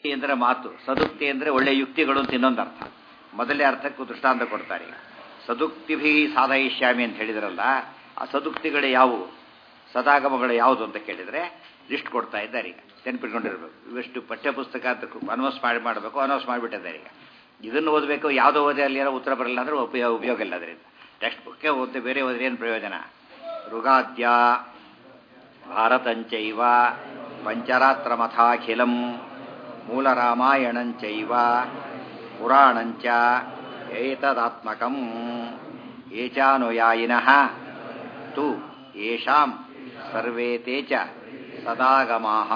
ಯುಕ್ತಿ ಅಂದರೆ ಮಾತು ಸದುಕ್ತಿ ಅಂದರೆ ಒಳ್ಳೆ ಯುಕ್ತಿಗಳು ಅಂತ ಇನ್ನೊಂದು ಅರ್ಥ ಮೊದಲನೇ ಅರ್ಥಕ್ಕೂ ದೃಷ್ಟಾಂತ ಕೊಡ್ತಾರೆ ಈಗ ಸದುಕ್ತಿಭಿ ಸಾಧಯಿಷ್ಯಾಮಿ ಅಂತ ಹೇಳಿದ್ರಲ್ಲ ಆ ಸದುಕ್ತಿಗಳು ಯಾವುವು ಸದಾಗಮಗಳು ಯಾವುದು ಅಂತ ಕೇಳಿದರೆ ಲಿಸ್ಟ್ ಕೊಡ್ತಾ ಇದ್ದಾರೆ ಈಗ ನೆನ್ಪಿಟ್ಕೊಂಡಿರ್ಬೇಕು ಇವೆಷ್ಟು ಪಠ್ಯಪುಸ್ತಕ ಅಂತ ಅನೌನ್ಸ್ ಮಾಡಿ ಮಾಡಬೇಕು ಅನೌನ್ಸ್ ಮಾಡಿಬಿಟ್ಟಿದ್ದಾರೆ ಈಗ ಇದನ್ನು ಓದಬೇಕು ಯಾವುದೋ ಓದಿ ಅಲ್ಲಿ ಏನೋ ಉತ್ತರ ಬರಲ್ಲ ಅಂದ್ರೆ ಉಪಯೋಗ ಉಪಯೋಗ ಇಲ್ಲ ಅದರಿಂದ ಟೆಕ್ಸ್ಟ್ ಬುಕ್ಕೇ ಓದಿ ಬೇರೆ ಓದಿದ್ರೆ ಏನು ಪ್ರಯೋಜನ ಋಗಾದ್ಯ ಭಾರತಂಚೈವ ಪಂಚರಾತ್ರಮಥಾಖಿಲಂ ಮೂಲರಾಮಾಯಣಂಚೈವ ಪುರಾಣಂಚ ಏತದಾತ್ಮಕಂ ಏಚಾನುಯಾಯಿನಃ ತು ಯೇಷಾಂ ಸರ್ವೇ ತೇ ಚ ಸದಾಗಮಾಃ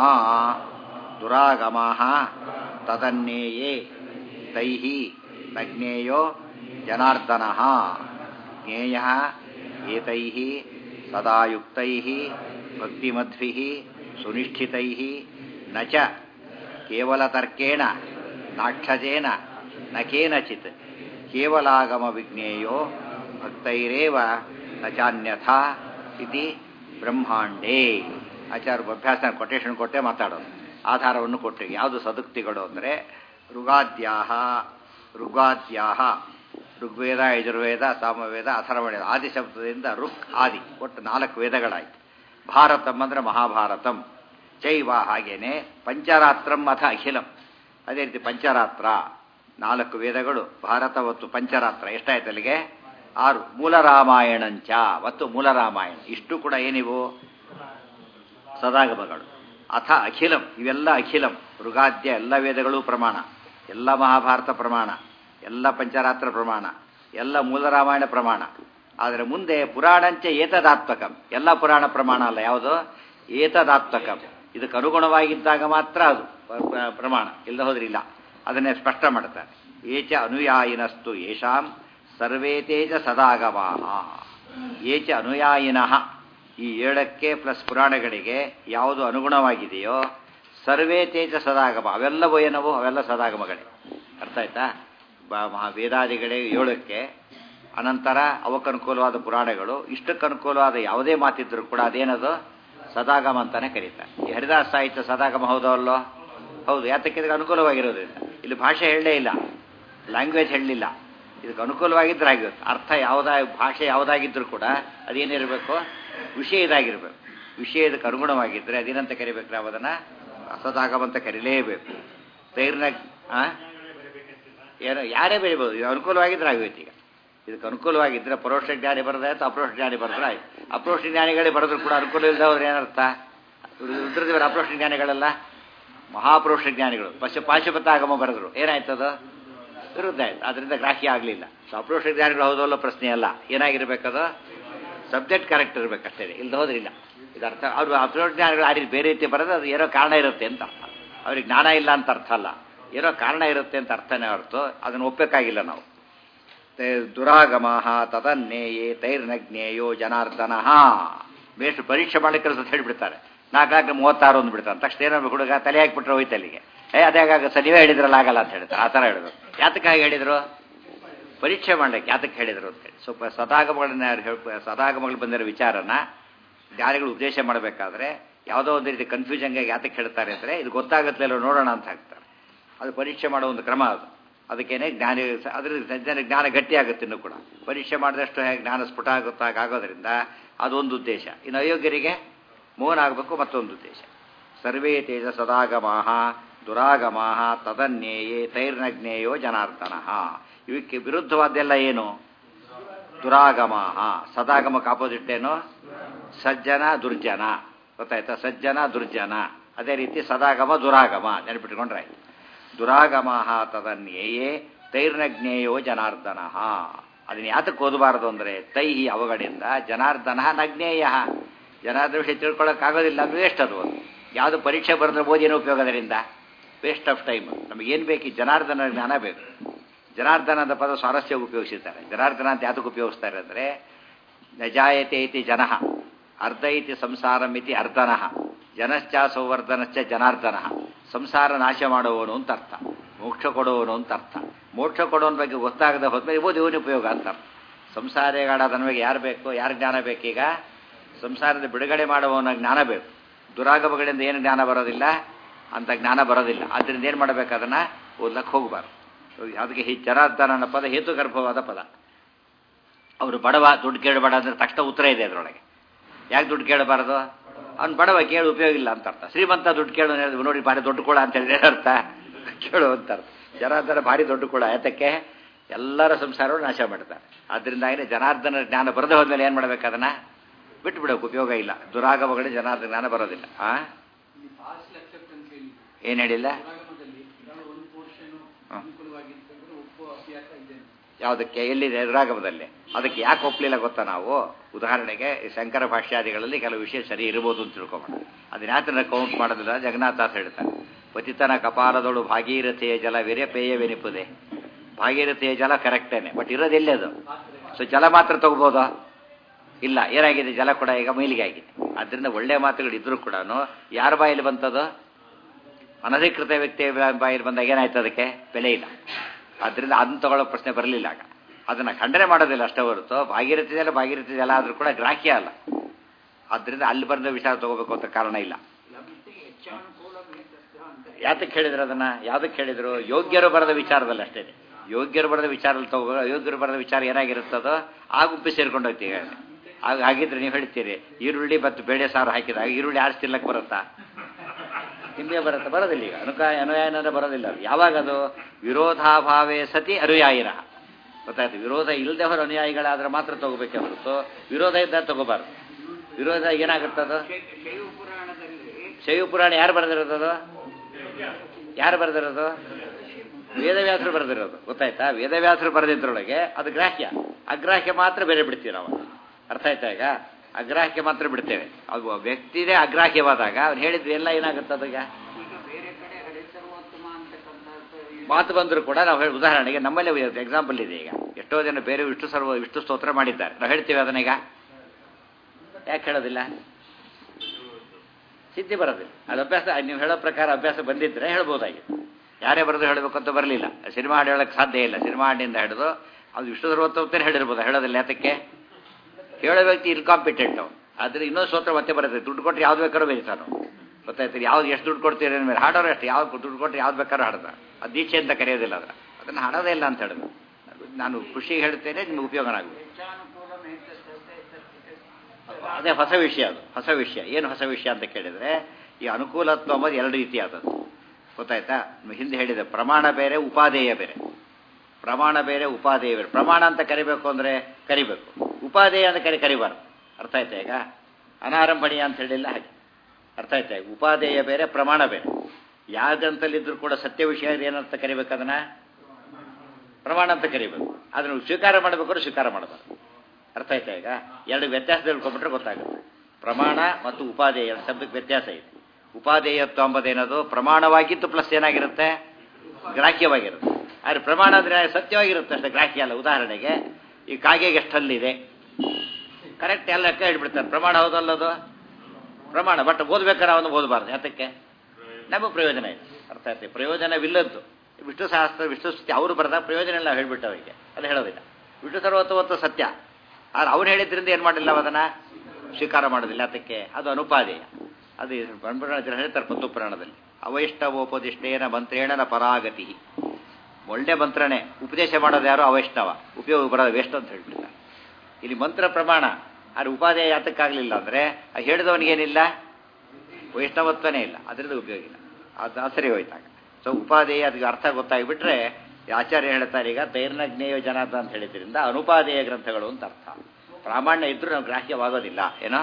ದುರಾಗಮಾಃ ತದನ್ನೇಯೇ ತೈಃ ನ ಜ್ಞೇಯೋ ಜನಾರ್ದನಃ ಜ್ಞೇಯಃ ಏತೈಃ ಸದಾಯುಕ್ತೈಃ ಭಕ್ತಿಮದ್ಭಿಃ ಸುನಿಷ್ಠಿತೈಃ ನ ಚ ಕೇವಲತರ್ಕೇಣ ನಾಕ್ಷಜೇನ ನ ಕೇನಚಿತ್ ಕೇವಲಾಗಮ ವಿಜ್ಞೇಯೋ ಭಕ್ತೈರೇವ ನ ಚಾನ್ಯಥಾ ಇತಿ ಬ್ರಹ್ಮಾಂಡೇ ಆಚಾರ್ಯ ಅಭ್ಯಾಸ ಕೊಟೇಶನ್ ಕೊಟ್ಟೆ ಮಾತಾಡೋದು ಆಧಾರವನ್ನು ಕೊಟ್ಟು ಯಾವುದು ಸದುಕ್ತಿಗಳು ಅಂದರೆ ಋಗಾದ್ಯಾಹ ಋಗಾದ್ಯಾಹ ಋಗ್ವೇದ ಯಜುರ್ವೇದ ಸಾಮವೇದ ಅಥರ್ವವೇದ ಆದಿ ಶಬ್ದದಿಂದ ಋಕ್ ಆದಿ ಒಟ್ಟು ನಾಲ್ಕು ವೇದಗಳಾಯಿತು ಭಾರತಂ ಅಂದರೆ ಮಹಾಭಾರತಂ ಚೈವ ಹಾಗೇನೆ ಪಂಚರಾತ್ರಂ ಅಥ ಅಖಿಲಂ ಅದೇ ರೀತಿ ಪಂಚರಾತ್ರ ನಾಲ್ಕು ವೇದಗಳು ಭಾರತ ಮತ್ತು ಪಂಚರಾತ್ರ ಎಷ್ಟಾಯ್ತು ಅಲ್ಲಿಗೆ ಆರು ಮೂಲ ರಾಮಾಯಣಂಚ ಮತ್ತು ಮೂಲ ರಾಮಾಯಣ ಇಷ್ಟು ಕೂಡ ಏನಿವು ಸದಾಗಮಗಳು ಅಥ ಅಖಿಲಂ ಇವೆಲ್ಲ ಅಖಿಲಂ ಮೃಗಾದ್ಯ ಎಲ್ಲ ವೇದಗಳು ಪ್ರಮಾಣ ಎಲ್ಲ ಮಹಾಭಾರತ ಪ್ರಮಾಣ ಎಲ್ಲ ಪಂಚರಾತ್ರ ಪ್ರಮಾಣ ಎಲ್ಲ ಮೂಲ ರಾಮಾಯಣ ಪ್ರಮಾಣ ಆದರೆ ಮುಂದೆ ಪುರಾಣಂಚ ಏತದಾತ್ಮಕಂ ಎಲ್ಲ ಪುರಾಣ ಪ್ರಮಾಣ ಅಲ್ಲ ಯಾವುದು ಏತದಾತ್ಮಕಂ ಇದಕ್ಕೆ ಅನುಗುಣವಾಗಿದ್ದಾಗ ಮಾತ್ರ ಅದು ಪ್ರಮಾಣ ಇಲ್ಲ ಹೋದ್ರೆ ಇಲ್ಲ ಅದನ್ನೇ ಸ್ಪಷ್ಟ ಮಾಡ್ತಾರೆ ಏಚ ಅನುಯಾಯಿನಸ್ತು ಯೇಷಾಂ ಸರ್ವೇ ತೇಜ ಸದಾಗಮಾಹ ಏಚ ಅನುಯಾಯಿನಃ ಈ ಏಳಕ್ಕೆ ಪ್ಲಸ್ ಪುರಾಣಗಳಿಗೆ ಯಾವುದು ಅನುಗುಣವಾಗಿದೆಯೋ ಸರ್ವೇ ತೇಜ ಸದಾಗಮ ಅವೆಲ್ಲವೂ ಏನವು ಅವೆಲ್ಲ ಸದಾಗಮಗಳೇ ಅರ್ಥ ಆಯ್ತಾ ಮಹಾ ವೇದಾದಿಗಳೇ ಏಳಕ್ಕೆ ಅನಂತರ ಅವಕ್ಕನುಕೂಲವಾದ ಪುರಾಣಗಳು ಇಷ್ಟಕ್ಕನುಕೂಲವಾದ ಯಾವುದೇ ಮಾತಿದ್ರು ಕೂಡ ಅದೇನದು ಸದಾಗಮ ಅಂತಾನೆ ಕರೀತಾರೆ ಈ ಹರಿದಾಸ ಸಾಹಿತ್ಯ ಸದಾಗಮ ಹೌದೋ ಅಲ್ಲೋ ಹೌದು ಯಾತಕ್ಕೆ ಇದಕ್ಕೆ ಅನುಕೂಲವಾಗಿರೋದ್ರಿಂದ ಇಲ್ಲಿ ಭಾಷೆ ಹೇಳಲೇ ಇಲ್ಲ ಲ್ಯಾಂಗ್ವೇಜ್ ಹೇಳಲಿಲ್ಲ ಇದಕ್ಕೆ ಅನುಕೂಲವಾಗಿದ್ದರೆ ಆಗಿರುತ್ತೆ ಅರ್ಥ ಯಾವುದಾ ಭಾಷೆ ಯಾವುದಾಗಿದ್ರೂ ಕೂಡ ಅದೇನಿರಬೇಕು ವಿಷಯ ಇದಾಗಿರ್ಬೇಕು ವಿಷಯ ಇದಕ್ಕೆ ಅನುಗುಣವಾಗಿದ್ದರೆ ಅದೇನಂತ ಕರಿಬೇಕು ನಾವು ಅದನ್ನು ಸದಾಗಮ ಅಂತ ಕರೀಲೇಬೇಕು ತೈರ್ನ ಏನೋ ಯಾರೇ ಬೆಳಿಬೋದು ಇದು ಅನುಕೂಲವಾಗಿದ್ರೆ ಆಗೋಯ್ತು ಈಗ ಇದಕ್ಕೆ ಅನುಕೂಲವಾಗಿದ್ದರೆ ಪರೋಕ್ಷ ಜ್ಞಾನಿ ಬರೋದಾಯ್ತು ಅಪ್ರೋಕ್ಷ ಜ್ಞಾನಿ ಬರೆದ್ರೆ ಆಯ್ತು ಅಪ್ರೋಕ್ಷ ಜ್ಞಾನಿಗಳೇ ಬರೆದ್ರು ಕೂಡ ಅನುಕೂಲ ಇಲ್ಲದವ್ರು ಏನರ್ಥ ರುದ್ರದೇವರ ಅಪ್ರೋಕ್ಷ ಜ್ಞಾನಿಗಳೆಲ್ಲ ಮಹಾಪುರುಷ ಜ್ಞಾನಿಗಳು ಪಶ ಪಾಶುಪತಾಗಮ ಬರೆದ್ರು ಏನಾಯ್ತದು ವಿರುದ್ಧ ಆಯ್ತು ಅದರಿಂದ ಗ್ರಾಹ್ಯ ಆಗಲಿಲ್ಲ ಸೊ ಅಪ್ರೋಕ್ಷ ಜ್ಞಾನಿಗಳು ಹೌದಲ್ಲ ಪ್ರಶ್ನೆ ಅಲ್ಲ ಏನಾಗಿರ್ಬೇಕದು ಸಬ್ಜೆಕ್ಟ್ ಕರೆಕ್ಟ್ ಇರಬೇಕಷ್ಟೇ ಇಲ್ದ ಹೋದ್ರಿಲ್ಲ ಇದು ಅರ್ಥ ಅವರು ಅಪ್ರೋಕ್ಷ ಜ್ಞಾನಿಗಳು ಆ ರೀತಿ ಬೇರೆ ರೀತಿ ಬರೋದು ಅದು ಏನೋ ಕಾರಣ ಇರುತ್ತೆ ಅಂತ ಅರ್ಥ ಅವ್ರಿಗೆ ಜ್ಞಾನ ಇಲ್ಲ ಅಂತ ಅರ್ಥ ಅಲ್ಲ ಏನೋ ಕಾರಣ ಇರುತ್ತೆ ಅಂತ ಅರ್ಥನೇ ಹೊರತು ಅದನ್ನು ಒಪ್ಪಬೇಕಾಗಿಲ್ಲ ನಾವು ದುರಾಗಮಾಹ ತದನ್ನೇಯೇ ತೈರ್ನಜ್ಞೇಯೋ ಜನಾರ್ದನ ಬೇಸ್ಟ್ ಪರೀಕ್ಷೆ ಮಾಡಲಿಕ್ಕೆ ಅಂತ ಹೇಳಿಬಿಡ್ತಾರೆ ನಾಲ್ಕು ನಾಲ್ಕು ಮೂವತ್ತಾರು ಒಂದು ಬಿಡ್ತಾರೆ ತಕ್ಷಣ ಏನೋ ಹುಡುಗ ತಲೆ ಹಾಕಿಬಿಟ್ರೆ ಹೋಯ್ತು ಅಲ್ಲಿಗೆ ಏ ಅದೇ ಆಗ ನೀವೇ ಹೇಳಿದ್ರಲ್ಲ ಆಗಲ್ಲ ಅಂತ ಹೇಳ್ತಾರೆ ಆ ಥರ ಹೇಳಿದ್ರು ಯಾತಕ್ಕೆ ಹಾಗೆ ಹೇಳಿದ್ರು ಪರೀಕ್ಷೆ ಮಾಡ್ಲಿಕ್ಕೆ ಯಾತಕ್ಕೆ ಹೇಳಿದ್ರು ಅಂತ ಹೇಳಿ ಸ್ವಲ್ಪ ಸದಾಗಮಗಳನ್ನ ಯಾರು ಹೇಳ ಸದಾಗಮಗಳು ಬಂದಿರೋ ವಿಚಾರನ ಜ್ಞಾನಿಗಳು ಉಪದೇಶ ಮಾಡಬೇಕಾದ್ರೆ ಯಾವುದೋ ಒಂದು ರೀತಿ ಕನ್ಫ್ಯೂಷನ್ಗೆ ಯಾತಕ್ಕೆ ಹೇಳ್ತಾರೆ ಅಂದರೆ ಇದು ಗೊತ್ತಾಗತ್ತಲ್ಲ ನೋಡೋಣ ಅಂತ ಹಾಕ್ತಾರೆ ಅದು ಪರೀಕ್ಷೆ ಮಾಡೋ ಒಂದು ಕ್ರಮ ಅದು ಅದಕ್ಕೇನೆ ಜ್ಞಾನಿ ಅದ್ರ ಸಂಜೆ ಜ್ಞಾನ ಗಟ್ಟಿಯಾಗುತ್ತೆ ಇನ್ನೂ ಕೂಡ ಪರೀಕ್ಷೆ ಮಾಡಿದಷ್ಟು ಹೇಗೆ ಜ್ಞಾನ ಸ್ಫುಟ ಆಗುತ್ತಾ ಆಗೋದ್ರಿಂದ ಅದೊಂದು ಉದ್ದೇಶ ಇನ್ನು ಅಯೋಗ್ಯರಿಗೆ ಮೋಹನ ಆಗಬೇಕು ಮತ್ತೊಂದು ಉದ್ದೇಶ ಸರ್ವೇ ತೇಜ ಸದಾಗಮಾಹ ದುರಾಗಮಾಹ ತದನ್ನೇಯೇ ತೈರ್ನಜ್ಞೇಯೋ ಜನಾರ್ದನಃ ಇವಕ್ಕೆ ವಿರುದ್ಧವಾದ್ದೆಲ್ಲ ಏನು ದುರಾಗಮಾಹ ಸದಾಗಮಕ್ಕೆ ಆಪೋಸಿಟ್ ಏನು ಸಜ್ಜನ ದುರ್ಜನ ಗೊತ್ತಾಯ್ತಾ ಸಜ್ಜನ ದುರ್ಜನ ಅದೇ ರೀತಿ ಸದಾಗಮ ದುರಾಗಮ ನೆನಪಿಟ್ಕೊಂಡ್ರಾಯ್ತು ದುರಾಗಮಾಹ ತದನ್ಯೇಯೇ ತೈರ್ನಜ್ಞೇಯೋ ಜನಾರ್ದನ ಅದನ್ನ ಯಾತಕ್ಕೆ ಓದಬಾರದು ಅಂದರೆ ತೈಹಿ ಅವಗಡಿಂದ ಜನಾರ್ದನ ನಜ್ಞೇಯ ಜನಾರ್ದನ ವಿಷಯ ತಿಳ್ಕೊಳ್ಳೋಕ್ಕಾಗೋದಿಲ್ಲ ವೇಸ್ಟ್ ಅದು ಯಾವುದು ಪರೀಕ್ಷೆ ಬರೆದ್ರೆ ಓದಿನ ಉಪಯೋಗ ಅದರಿಂದ ವೇಸ್ಟ್ ಆಫ್ ಟೈಮ್ ನಮಗೇನು ಬೇಕು ಈ ಜನಾರ್ದನ ಜ್ಞಾನ ಬೇಕು ಜನಾರ್ದನ ಅಂತ ಪದ ಸ್ವಾರಸ್ಯ ಉಪಯೋಗಿಸಿರ್ತಾರೆ ಜನಾರ್ದನ ಅಂತ ಯಾತಕ್ಕೆ ಉಪಯೋಗಿಸ್ತಾರೆ ಅಂದರೆ ನಜಾಯತೆ ಇತಿ ಜನಃ ಅರ್ಧ ಇತಿ ಸಂಸಾರಂ ಇತಿ ಅರ್ಧನಃ ಜನಶ್ಚ ಸೌವರ್ಧನಶ್ಚ ಜನಾರ್ದನ ಸಂಸಾರ ನಾಶ ಮಾಡುವವನು ಅಂತ ಅರ್ಥ ಮೋಕ್ಷ ಕೊಡುವವನು ಅಂತ ಅರ್ಥ ಮೋಕ್ಷ ಕೊಡೋನ ಬಗ್ಗೆ ಗೊತ್ತಾಗದ ಹೋದ್ಮೇಲೆ ಓದಿ ಇವನು ಉಪಯೋಗ ಅಂತ ಸಂಸಾರಿಗಾಡೋದು ನಮಗೆ ಯಾರು ಬೇಕು ಯಾರು ಜ್ಞಾನ ಬೇಕೀಗ ಸಂಸಾರದ ಬಿಡುಗಡೆ ಮಾಡುವವನ ಜ್ಞಾನ ಬೇಕು ದುರಾಗಮಗಳಿಂದ ಏನು ಜ್ಞಾನ ಬರೋದಿಲ್ಲ ಅಂತ ಜ್ಞಾನ ಬರೋದಿಲ್ಲ ಆದ್ದರಿಂದ ಏನು ಮಾಡಬೇಕು ಅದನ್ನು ಓದ್ಲಕ್ಕೆ ಹೋಗಬಾರ್ದು ಅದಕ್ಕೆ ಈ ಜನಾರ್ದನ ಅನ್ನೋ ಪದ ಹೇತುಗರ್ಭವಾದ ಪದ ಅವರು ಬಡವ ದುಡ್ಡು ಕೇಳಬೇಡ ಅಂದ್ರೆ ತಕ್ಷಣ ಉತ್ತರ ಇದೆ ಅದರೊಳಗೆ ಯಾಕೆ ದುಡ್ಡು ಕೇಳಬಾರ್ದು ಅವ್ನು ಬಡವ ಕೇಳಿ ಉಪಯೋಗ ಇಲ್ಲ ಅಂತ ಅರ್ಥ ಶ್ರೀಮಂತ ದುಡ್ಡು ಕೇಳು ಅಂತ ಹೇಳಿದ್ರೆ ನೋಡಿ ಭಾರಿ ದೊಡ್ಡ ಕೂಡ ಅಂತ ಹೇಳಿದ್ರೆ ಏನರ್ಥ ಕೇಳು ಅಂತ ಅರ್ಥ ಜನಾರ್ದನ ಭಾರಿ ದೊಡ್ಡ ಕೂಡ ಯಾತಕ್ಕೆ ಎಲ್ಲರ ಸಂಸಾರವನ್ನು ನಾಶ ಮಾಡ್ತಾರೆ ಆದ್ದರಿಂದಾಗಿ ಜನಾರ್ದನ ಜ್ಞಾನ ಬರದೇ ಹೋದ್ಮೇಲೆ ಏನು ಮಾಡ್ಬೇಕು ಅದನ್ನ ಬಿಟ್ಟು ಬಿಡೋಕೆ ಉಪಯೋಗ ಇಲ್ಲ ದುರಾಗಮಗಳಿಗೆ ಜನಾರ್ದನ ಜ್ಞಾನ ಬರೋದಿಲ್ಲ ಆ ಏನು ಹೇಳಿಲ್ಲ ಯಾವುದಕ್ಕೆ ಎಲ್ಲಿದೆ ದುರಾಗಮದಲ್ಲಿ ಅದಕ್ಕೆ ಯಾಕೆ ಒಪ್ಪಲಿಲ್ಲ ಗೊತ್ತಾ ನಾವು ಉದಾಹರಣೆಗೆ ಈ ಶಂಕರ ಭಾಷ್ಯಾದಿಗಳಲ್ಲಿ ಕೆಲವು ವಿಷಯ ಸರಿ ಇರ್ಬೋದು ಅಂತ ತಿಳ್ಕೊಬೋಣ ಅದನ್ನ ಯಾತನ ಕೌಂಟ್ ಮಾಡೋದಿಲ್ಲ ಜಗನ್ನಾಥಾಸ ಹೇಳ್ತಾರೆ ಪತಿತನ ಕಪಾಲದೊಳು ಭಾಗೀರಥೆಯ ಜಲ ವಿರಪೇಯವೆನಿಪುದೆ ಭಾಗೀರಥೆಯ ಜಲ ಕರೆಕ್ಟೇನೆ ಬಟ್ ಇರೋದೆಲ್ಲಿ ಅದು ಸೊ ಜಲ ಮಾತ್ರ ತಗೋಬೋದಾ ಇಲ್ಲ ಏನಾಗಿದೆ ಜಲ ಕೂಡ ಈಗ ಮೈಲಿಗೆ ಆಗಿದೆ ಅದರಿಂದ ಒಳ್ಳೆ ಮಾತುಗಳು ಇದ್ರೂ ಕೂಡ ಯಾರ ಬಾಯಲ್ಲಿ ಬಂತದು ಅನಧಿಕೃತ ವ್ಯಕ್ತಿ ಬಾಯಲ್ಲಿ ಬಂದಾಗ ಏನಾಯ್ತು ಅದಕ್ಕೆ ಬೆಲೆ ಇಲ್ಲ ಆದ್ದರಿಂದ ಅದನ್ನ ತಗೊಳ್ಳೋ ಪ್ರಶ್ನೆ ಬರಲಿಲ್ಲ ಆಗ ಅದನ್ನ ಖಂಡನೆ ಮಾಡೋದಿಲ್ಲ ಅಷ್ಟೇ ಹೊರತು ಭಾಗೀರಥಿ ಜಲ ಭಾಗೀರಥಿ ಜಲ ಆದ್ರೂ ಕೂಡ ಗ್ರಾಹ್ಯ ಅಲ್ಲ ಆದ್ದರಿಂದ ಅಲ್ಲಿ ಬಂದ ವಿಚಾರ ತಗೋಬೇಕು ಅಂತ ಕಾರಣ ಇಲ್ಲ ಯಾತಕ್ಕೆ ಹೇಳಿದ್ರು ಅದನ್ನ ಯಾವ್ದಕ್ಕೆ ಹೇಳಿದ್ರು ಯೋಗ್ಯರು ಬರದ ವಿಚಾರದಲ್ಲಿ ಅಷ್ಟೇ ಯೋಗ್ಯರು ಬರದ ವಿಚಾರದಲ್ಲಿ ತಗೋ ಅಯೋಗ್ಯರು ಬರದ ವಿಚಾರ ಏನಾಗಿರುತ್ತದೋ ಆ ಗುಂಪಿ ಸೇರ್ಕೊಂಡು ಹೋಗ್ತೀವಿ ಆಗ ಹಾಗಿದ್ರೆ ನೀವು ಹೇಳ್ತೀರಿ ಈರುಳ್ಳಿ ಮತ್ತು ಬೇಳೆ ಸಾರು ಹಾಕಿದಾಗ ಈರುಳ್ಳಿ ಆರಿಸಿ ತಿನ್ನಕ್ಕೆ ಬರುತ್ತಾ ನಿಮಗೆ ಬರುತ್ತೆ ಬರೋದಿಲ್ಲ ಈಗ ಅನುಕಾಯ ಅನುಯಾಯನ ಬರೋದಿಲ್ಲ ಅದು ಯಾವಾಗ ಅದು ವಿರೋಧಾಭಾವೇ ಸತಿ ಅನುಯಾಯಿನ ಗೊತ್ತಾಯ್ತು ವಿರೋಧ ಇಲ್ಲದೆ ಹೊರ ಅನುಯಾಯಿಗಳಾದ್ರೆ ಮಾತ್ರ ತಗೋಬೇಕೆ ಹೊರತು ವಿರೋಧ ಇದ್ದಾಗ ತಗೋಬಾರ್ದು ವಿರೋಧ ಏನಾಗುತ್ತದು ಶೈವ ಪುರಾಣ ಯಾರು ಬರೆದಿರೋದು ಯಾರು ಬರೆದಿರೋದು ವೇದವ್ಯಾಸರು ಬರೆದಿರೋದು ಗೊತ್ತಾಯ್ತಾ ವೇದವ್ಯಾಸರು ಬರೆದಿದ್ರೊಳಗೆ ಅದು ಗ್ರಾಹ್ಯ ಅಗ್ರಾಹ್ಯ ಮಾತ್ರ ಬೇರೆ ಬಿಡ್ತೀವಿ ನಾವು ಅರ್ಥ ಆಯ್ತಾ ಈಗ ಅಗ್ರಾಹ್ಯ ಮಾತ್ರ ಬಿಡ್ತೇವೆ ಅದು ವ್ಯಕ್ತಿನೇ ಅಗ್ರಾಹ್ಯವಾದಾಗ ಅವ್ನು ಹೇಳಿದ್ರೆ ಎಲ್ಲ ಏನಾಗುತ್ತೆ ಅದೀಗ ಮಾತು ಬಂದರೂ ಕೂಡ ನಾವು ಹೇಳಿ ಉದಾಹರಣೆಗೆ ನಮ್ಮಲ್ಲೇ ಎಕ್ಸಾಂಪಲ್ ಇದೆ ಈಗ ಎಷ್ಟೋ ಜನ ಬೇರೆ ವಿಷ್ಣು ಸರ್ವ ವಿಷ್ಣು ಸ್ತೋತ್ರ ಮಾಡಿದ್ದಾರೆ ನಾವು ಹೇಳ್ತೀವಿ ಅದನ್ನೀಗ ಯಾಕೆ ಹೇಳೋದಿಲ್ಲ ಸಿದ್ಧಿ ಬರೋದಿಲ್ಲ ಅದು ಅಭ್ಯಾಸ ನೀವು ಹೇಳೋ ಪ್ರಕಾರ ಅಭ್ಯಾಸ ಬಂದಿದ್ರೆ ಹೇಳ್ಬೋದಾಗಿತ್ತು ಯಾರೇ ಬರೆದು ಹೇಳಬೇಕು ಅಂತ ಬರಲಿಲ್ಲ ಸಿನಿಮಾ ಹಾಡು ಹೇಳೋಕ್ಕೆ ಸಾಧ್ಯ ಇಲ್ಲ ಸಿನಿಮಾ ಹಾಡಿನಿಂದ ಹಿಡಿದು ಅದು ವಿಷ್ಣು ಸರ್ವೋತ್ತಮತ್ತೇ ಹೇಳಿರ್ಬೋದು ಹೇಳೋದಿಲ್ಲ ಯಾತಕ್ಕೆ ಹೇಳೋ ವ್ಯಕ್ತಿ ಇನ್ಕಾಂಪಿಟೆಂಟ್ ಅವನು ಆದರೆ ಇನ್ನೊಂದು ಸ್ತೋತ್ರ ಮತ್ತೆ ಬರುತ್ತೆ ದುಡ್ಡು ಕೊಟ್ಟರೆ ಯಾವ್ದು ಬೇಕಾದ್ರೂ ಬೇಯಿಸ್ತಾನು ಗೊತ್ತಾಯ್ತು ಯಾವ್ದು ಎಷ್ಟು ದುಡ್ಡು ಕೊಡ್ತೀರಿ ಅಂದಮೇಲೆ ಹಾಡೋರು ಎಷ್ಟು ಯಾವ್ದು ದುಡ್ಡು ಕೊಟ್ಟರೆ ಯಾವ್ದು ಬೇಕಾದ್ರೂ ಹಾಡ್ದ ಅದು ದೀಕ್ಷೆ ಅಂತ ಕರೆಯೋದಿಲ್ಲ ಅದರ ಅದನ್ನು ಹಾಡೋದೇ ಇಲ್ಲ ಅಂತ ಹೇಳಿದ್ರು ನಾನು ಖುಷಿಗೆ ಹೇಳ್ತೇನೆ ನಿಮ್ಗೆ ಉಪಯೋಗನಾಗುತ್ತೆ ಅದೇ ಹೊಸ ವಿಷಯ ಅದು ಹೊಸ ವಿಷಯ ಏನು ಹೊಸ ವಿಷಯ ಅಂತ ಕೇಳಿದ್ರೆ ಈ ಅನುಕೂಲತ್ವ ಅಂಬೋದು ಎರಡು ರೀತಿ ಆದದ್ದು ಗೊತ್ತಾಯ್ತಾ ಹಿಂದೆ ಹೇಳಿದೆ ಪ್ರಮಾಣ ಬೇರೆ ಉಪಾದೇಯ ಬೇರೆ ಪ್ರಮಾಣ ಬೇರೆ ಉಪಾದೇಯ ಬೇರೆ ಪ್ರಮಾಣ ಅಂತ ಕರಿಬೇಕು ಅಂದರೆ ಕರಿಬೇಕು ಉಪಾದೇಯ ಅಂತ ಕರಿ ಕರಿಬಾರ್ದು ಅರ್ಥ ಆಯ್ತಾ ಈಗ ಅನಾರಂಭಣೀಯ ಅಂತ ಹೇಳಿಲ್ಲ ಹಾಗೆ ಅರ್ಥ ಆಯ್ತಾ ಈಗ ಉಪಾದೇಯ ಬೇರೆ ಪ್ರಮಾಣ ಬೇರೆ ಯಾವ ಗ್ರಂಥಲ್ಲಿದ್ದರೂ ಕೂಡ ಸತ್ಯ ವಿಷಯ ಏನಂತ ಕರಿಬೇಕು ಅದನ್ನ ಪ್ರಮಾಣ ಅಂತ ಕರಿಬೇಕು ಅದನ್ನು ಸ್ವೀಕಾರ ಮಾಡಬೇಕಾದ್ರೆ ಸ್ವೀಕಾರ ಮಾಡಬಾರ್ದು ಅರ್ಥ ಆಯ್ತಾ ಈಗ ಎರಡು ವ್ಯತ್ಯಾಸ ತಿಳ್ಕೊಂಡ್ಬಿಟ್ರೆ ಗೊತ್ತಾಗುತ್ತೆ ಪ್ರಮಾಣ ಮತ್ತು ಉಪಾದೇಯ ಶಬ್ದಕ್ಕೆ ವ್ಯತ್ಯಾಸ ಇದೆ ಉಪಾದೇಯತ್ವ ಅಂಬದೇನದು ಪ್ರಮಾಣವಾಗಿದ್ದು ಪ್ಲಸ್ ಏನಾಗಿರುತ್ತೆ ಗ್ರಾಹ್ಯವಾಗಿರುತ್ತೆ ಆದರೆ ಪ್ರಮಾಣ ಅಂದರೆ ಸತ್ಯವಾಗಿರುತ್ತೆ ಅಷ್ಟೇ ಗ್ರಾಹ್ಯ ಅಲ್ಲ ಉದಾಹರಣೆಗೆ ಈ ಕಾಗೆಗೆ ಎಷ್ಟು ಹಲ್ಲಿದೆ ಕರೆಕ್ಟ್ ಎಲ್ಲ ಲೆಕ್ಕ ಹಿಡ್ಬಿಡ್ತಾರೆ ಪ್ರಮಾಣ ಹೌದಲ್ಲದು ಪ್ರಮಾಣ ಬಟ್ ಓದ್ಬೇಕಾದ್ರೆ ಅವನು ಓದಬಾರ್ದು ಯಾತಕ್ಕೆ ನಮಗೆ ಪ್ರಯೋಜನ ಇದೆ ಅರ್ಥ ಆಯ್ತು ಪ್ರಯೋಜನವಿಲ್ಲದ್ದು ವಿಷ್ಣು ಶಾಸ್ತ್ರ ವಿಷ್ಣು ಸ್ತುತಿ ಅವರು ಬರೆದಾಗ ಪ್ರಯೋಜನ ಇಲ್ಲ ಹೇಳ್ಬಿಟ್ಟು ಅವರಿಗೆ ಅದು ಹೇಳೋದಿಲ್ಲ ವಿಷ್ಣು ಸರ್ವತ್ವತ್ತು ಸತ್ಯ ಆದ್ರೆ ಅವ್ನು ಹೇಳಿದ್ರಿಂದ ಏನು ಮಾಡಿಲ್ಲ ಅದನ್ನ ಸ್ವೀಕಾರ ಮಾಡೋದಿಲ್ಲ ಅದಕ್ಕೆ ಅದು ಅನುಪಾದೇಯ ಅದು ಬ್ರಹ್ಮಪುರಾಣ ಹೇಳ್ತಾರೆ ಪತ್ತು ಪುರಾಣದಲ್ಲಿ ಅವೈಷ್ಣವೋಪದಿಷ್ಟೇನ ಮಂತ್ರೇಣನ ಪರಾಗತಿ ಒಳ್ಳೆ ಮಂತ್ರನೇ ಉಪದೇಶ ಮಾಡೋದು ಯಾರು ಅವೈಷ್ಣವ ಉಪಯೋಗ ಬರೋದು ವೇಸ್ಟ್ ಅಂತ ಹೇಳ್ಬಿಡ್ತಾರೆ ಇಲ್ಲಿ ಮಂತ್ರ ಪ್ರಮಾಣ ಆದ್ರೆ ಉಪಾದೇಯ ಯಾತಕ್ಕಾಗಲಿಲ್ಲ ಅಂದರೆ ಹೇಳಿದವನಿಗೇನಿಲ್ಲ ವೈಷ್ಣವತ್ವನೇ ಇಲ್ಲ ಅದರಿಂದ ಉಪಯೋಗ ಇಲ್ಲ ಅದು ಸರಿ ಹೋಯ್ತಾಗ ಸೊ ಉಪಾದೇಯ ಅದಕ್ಕೆ ಅರ್ಥ ಗೊತ್ತಾಗಿಬಿಟ್ರೆ ಆಚಾರ್ಯ ಹೇಳ್ತಾರೆ ಈಗ ತೈರ್ನಜ್ಞೇಯ ಜನಾರ್ದ ಅಂತ ಹೇಳಿದ್ರಿಂದ ಅನುಪಾದೇಯ ಗ್ರಂಥಗಳು ಅಂತ ಅರ್ಥ ಪ್ರಾಮಾಣ್ಯ ಇದ್ರೂ ನಾವು ಗ್ರಾಹ್ಯವಾಗೋದಿಲ್ಲ ಏನೋ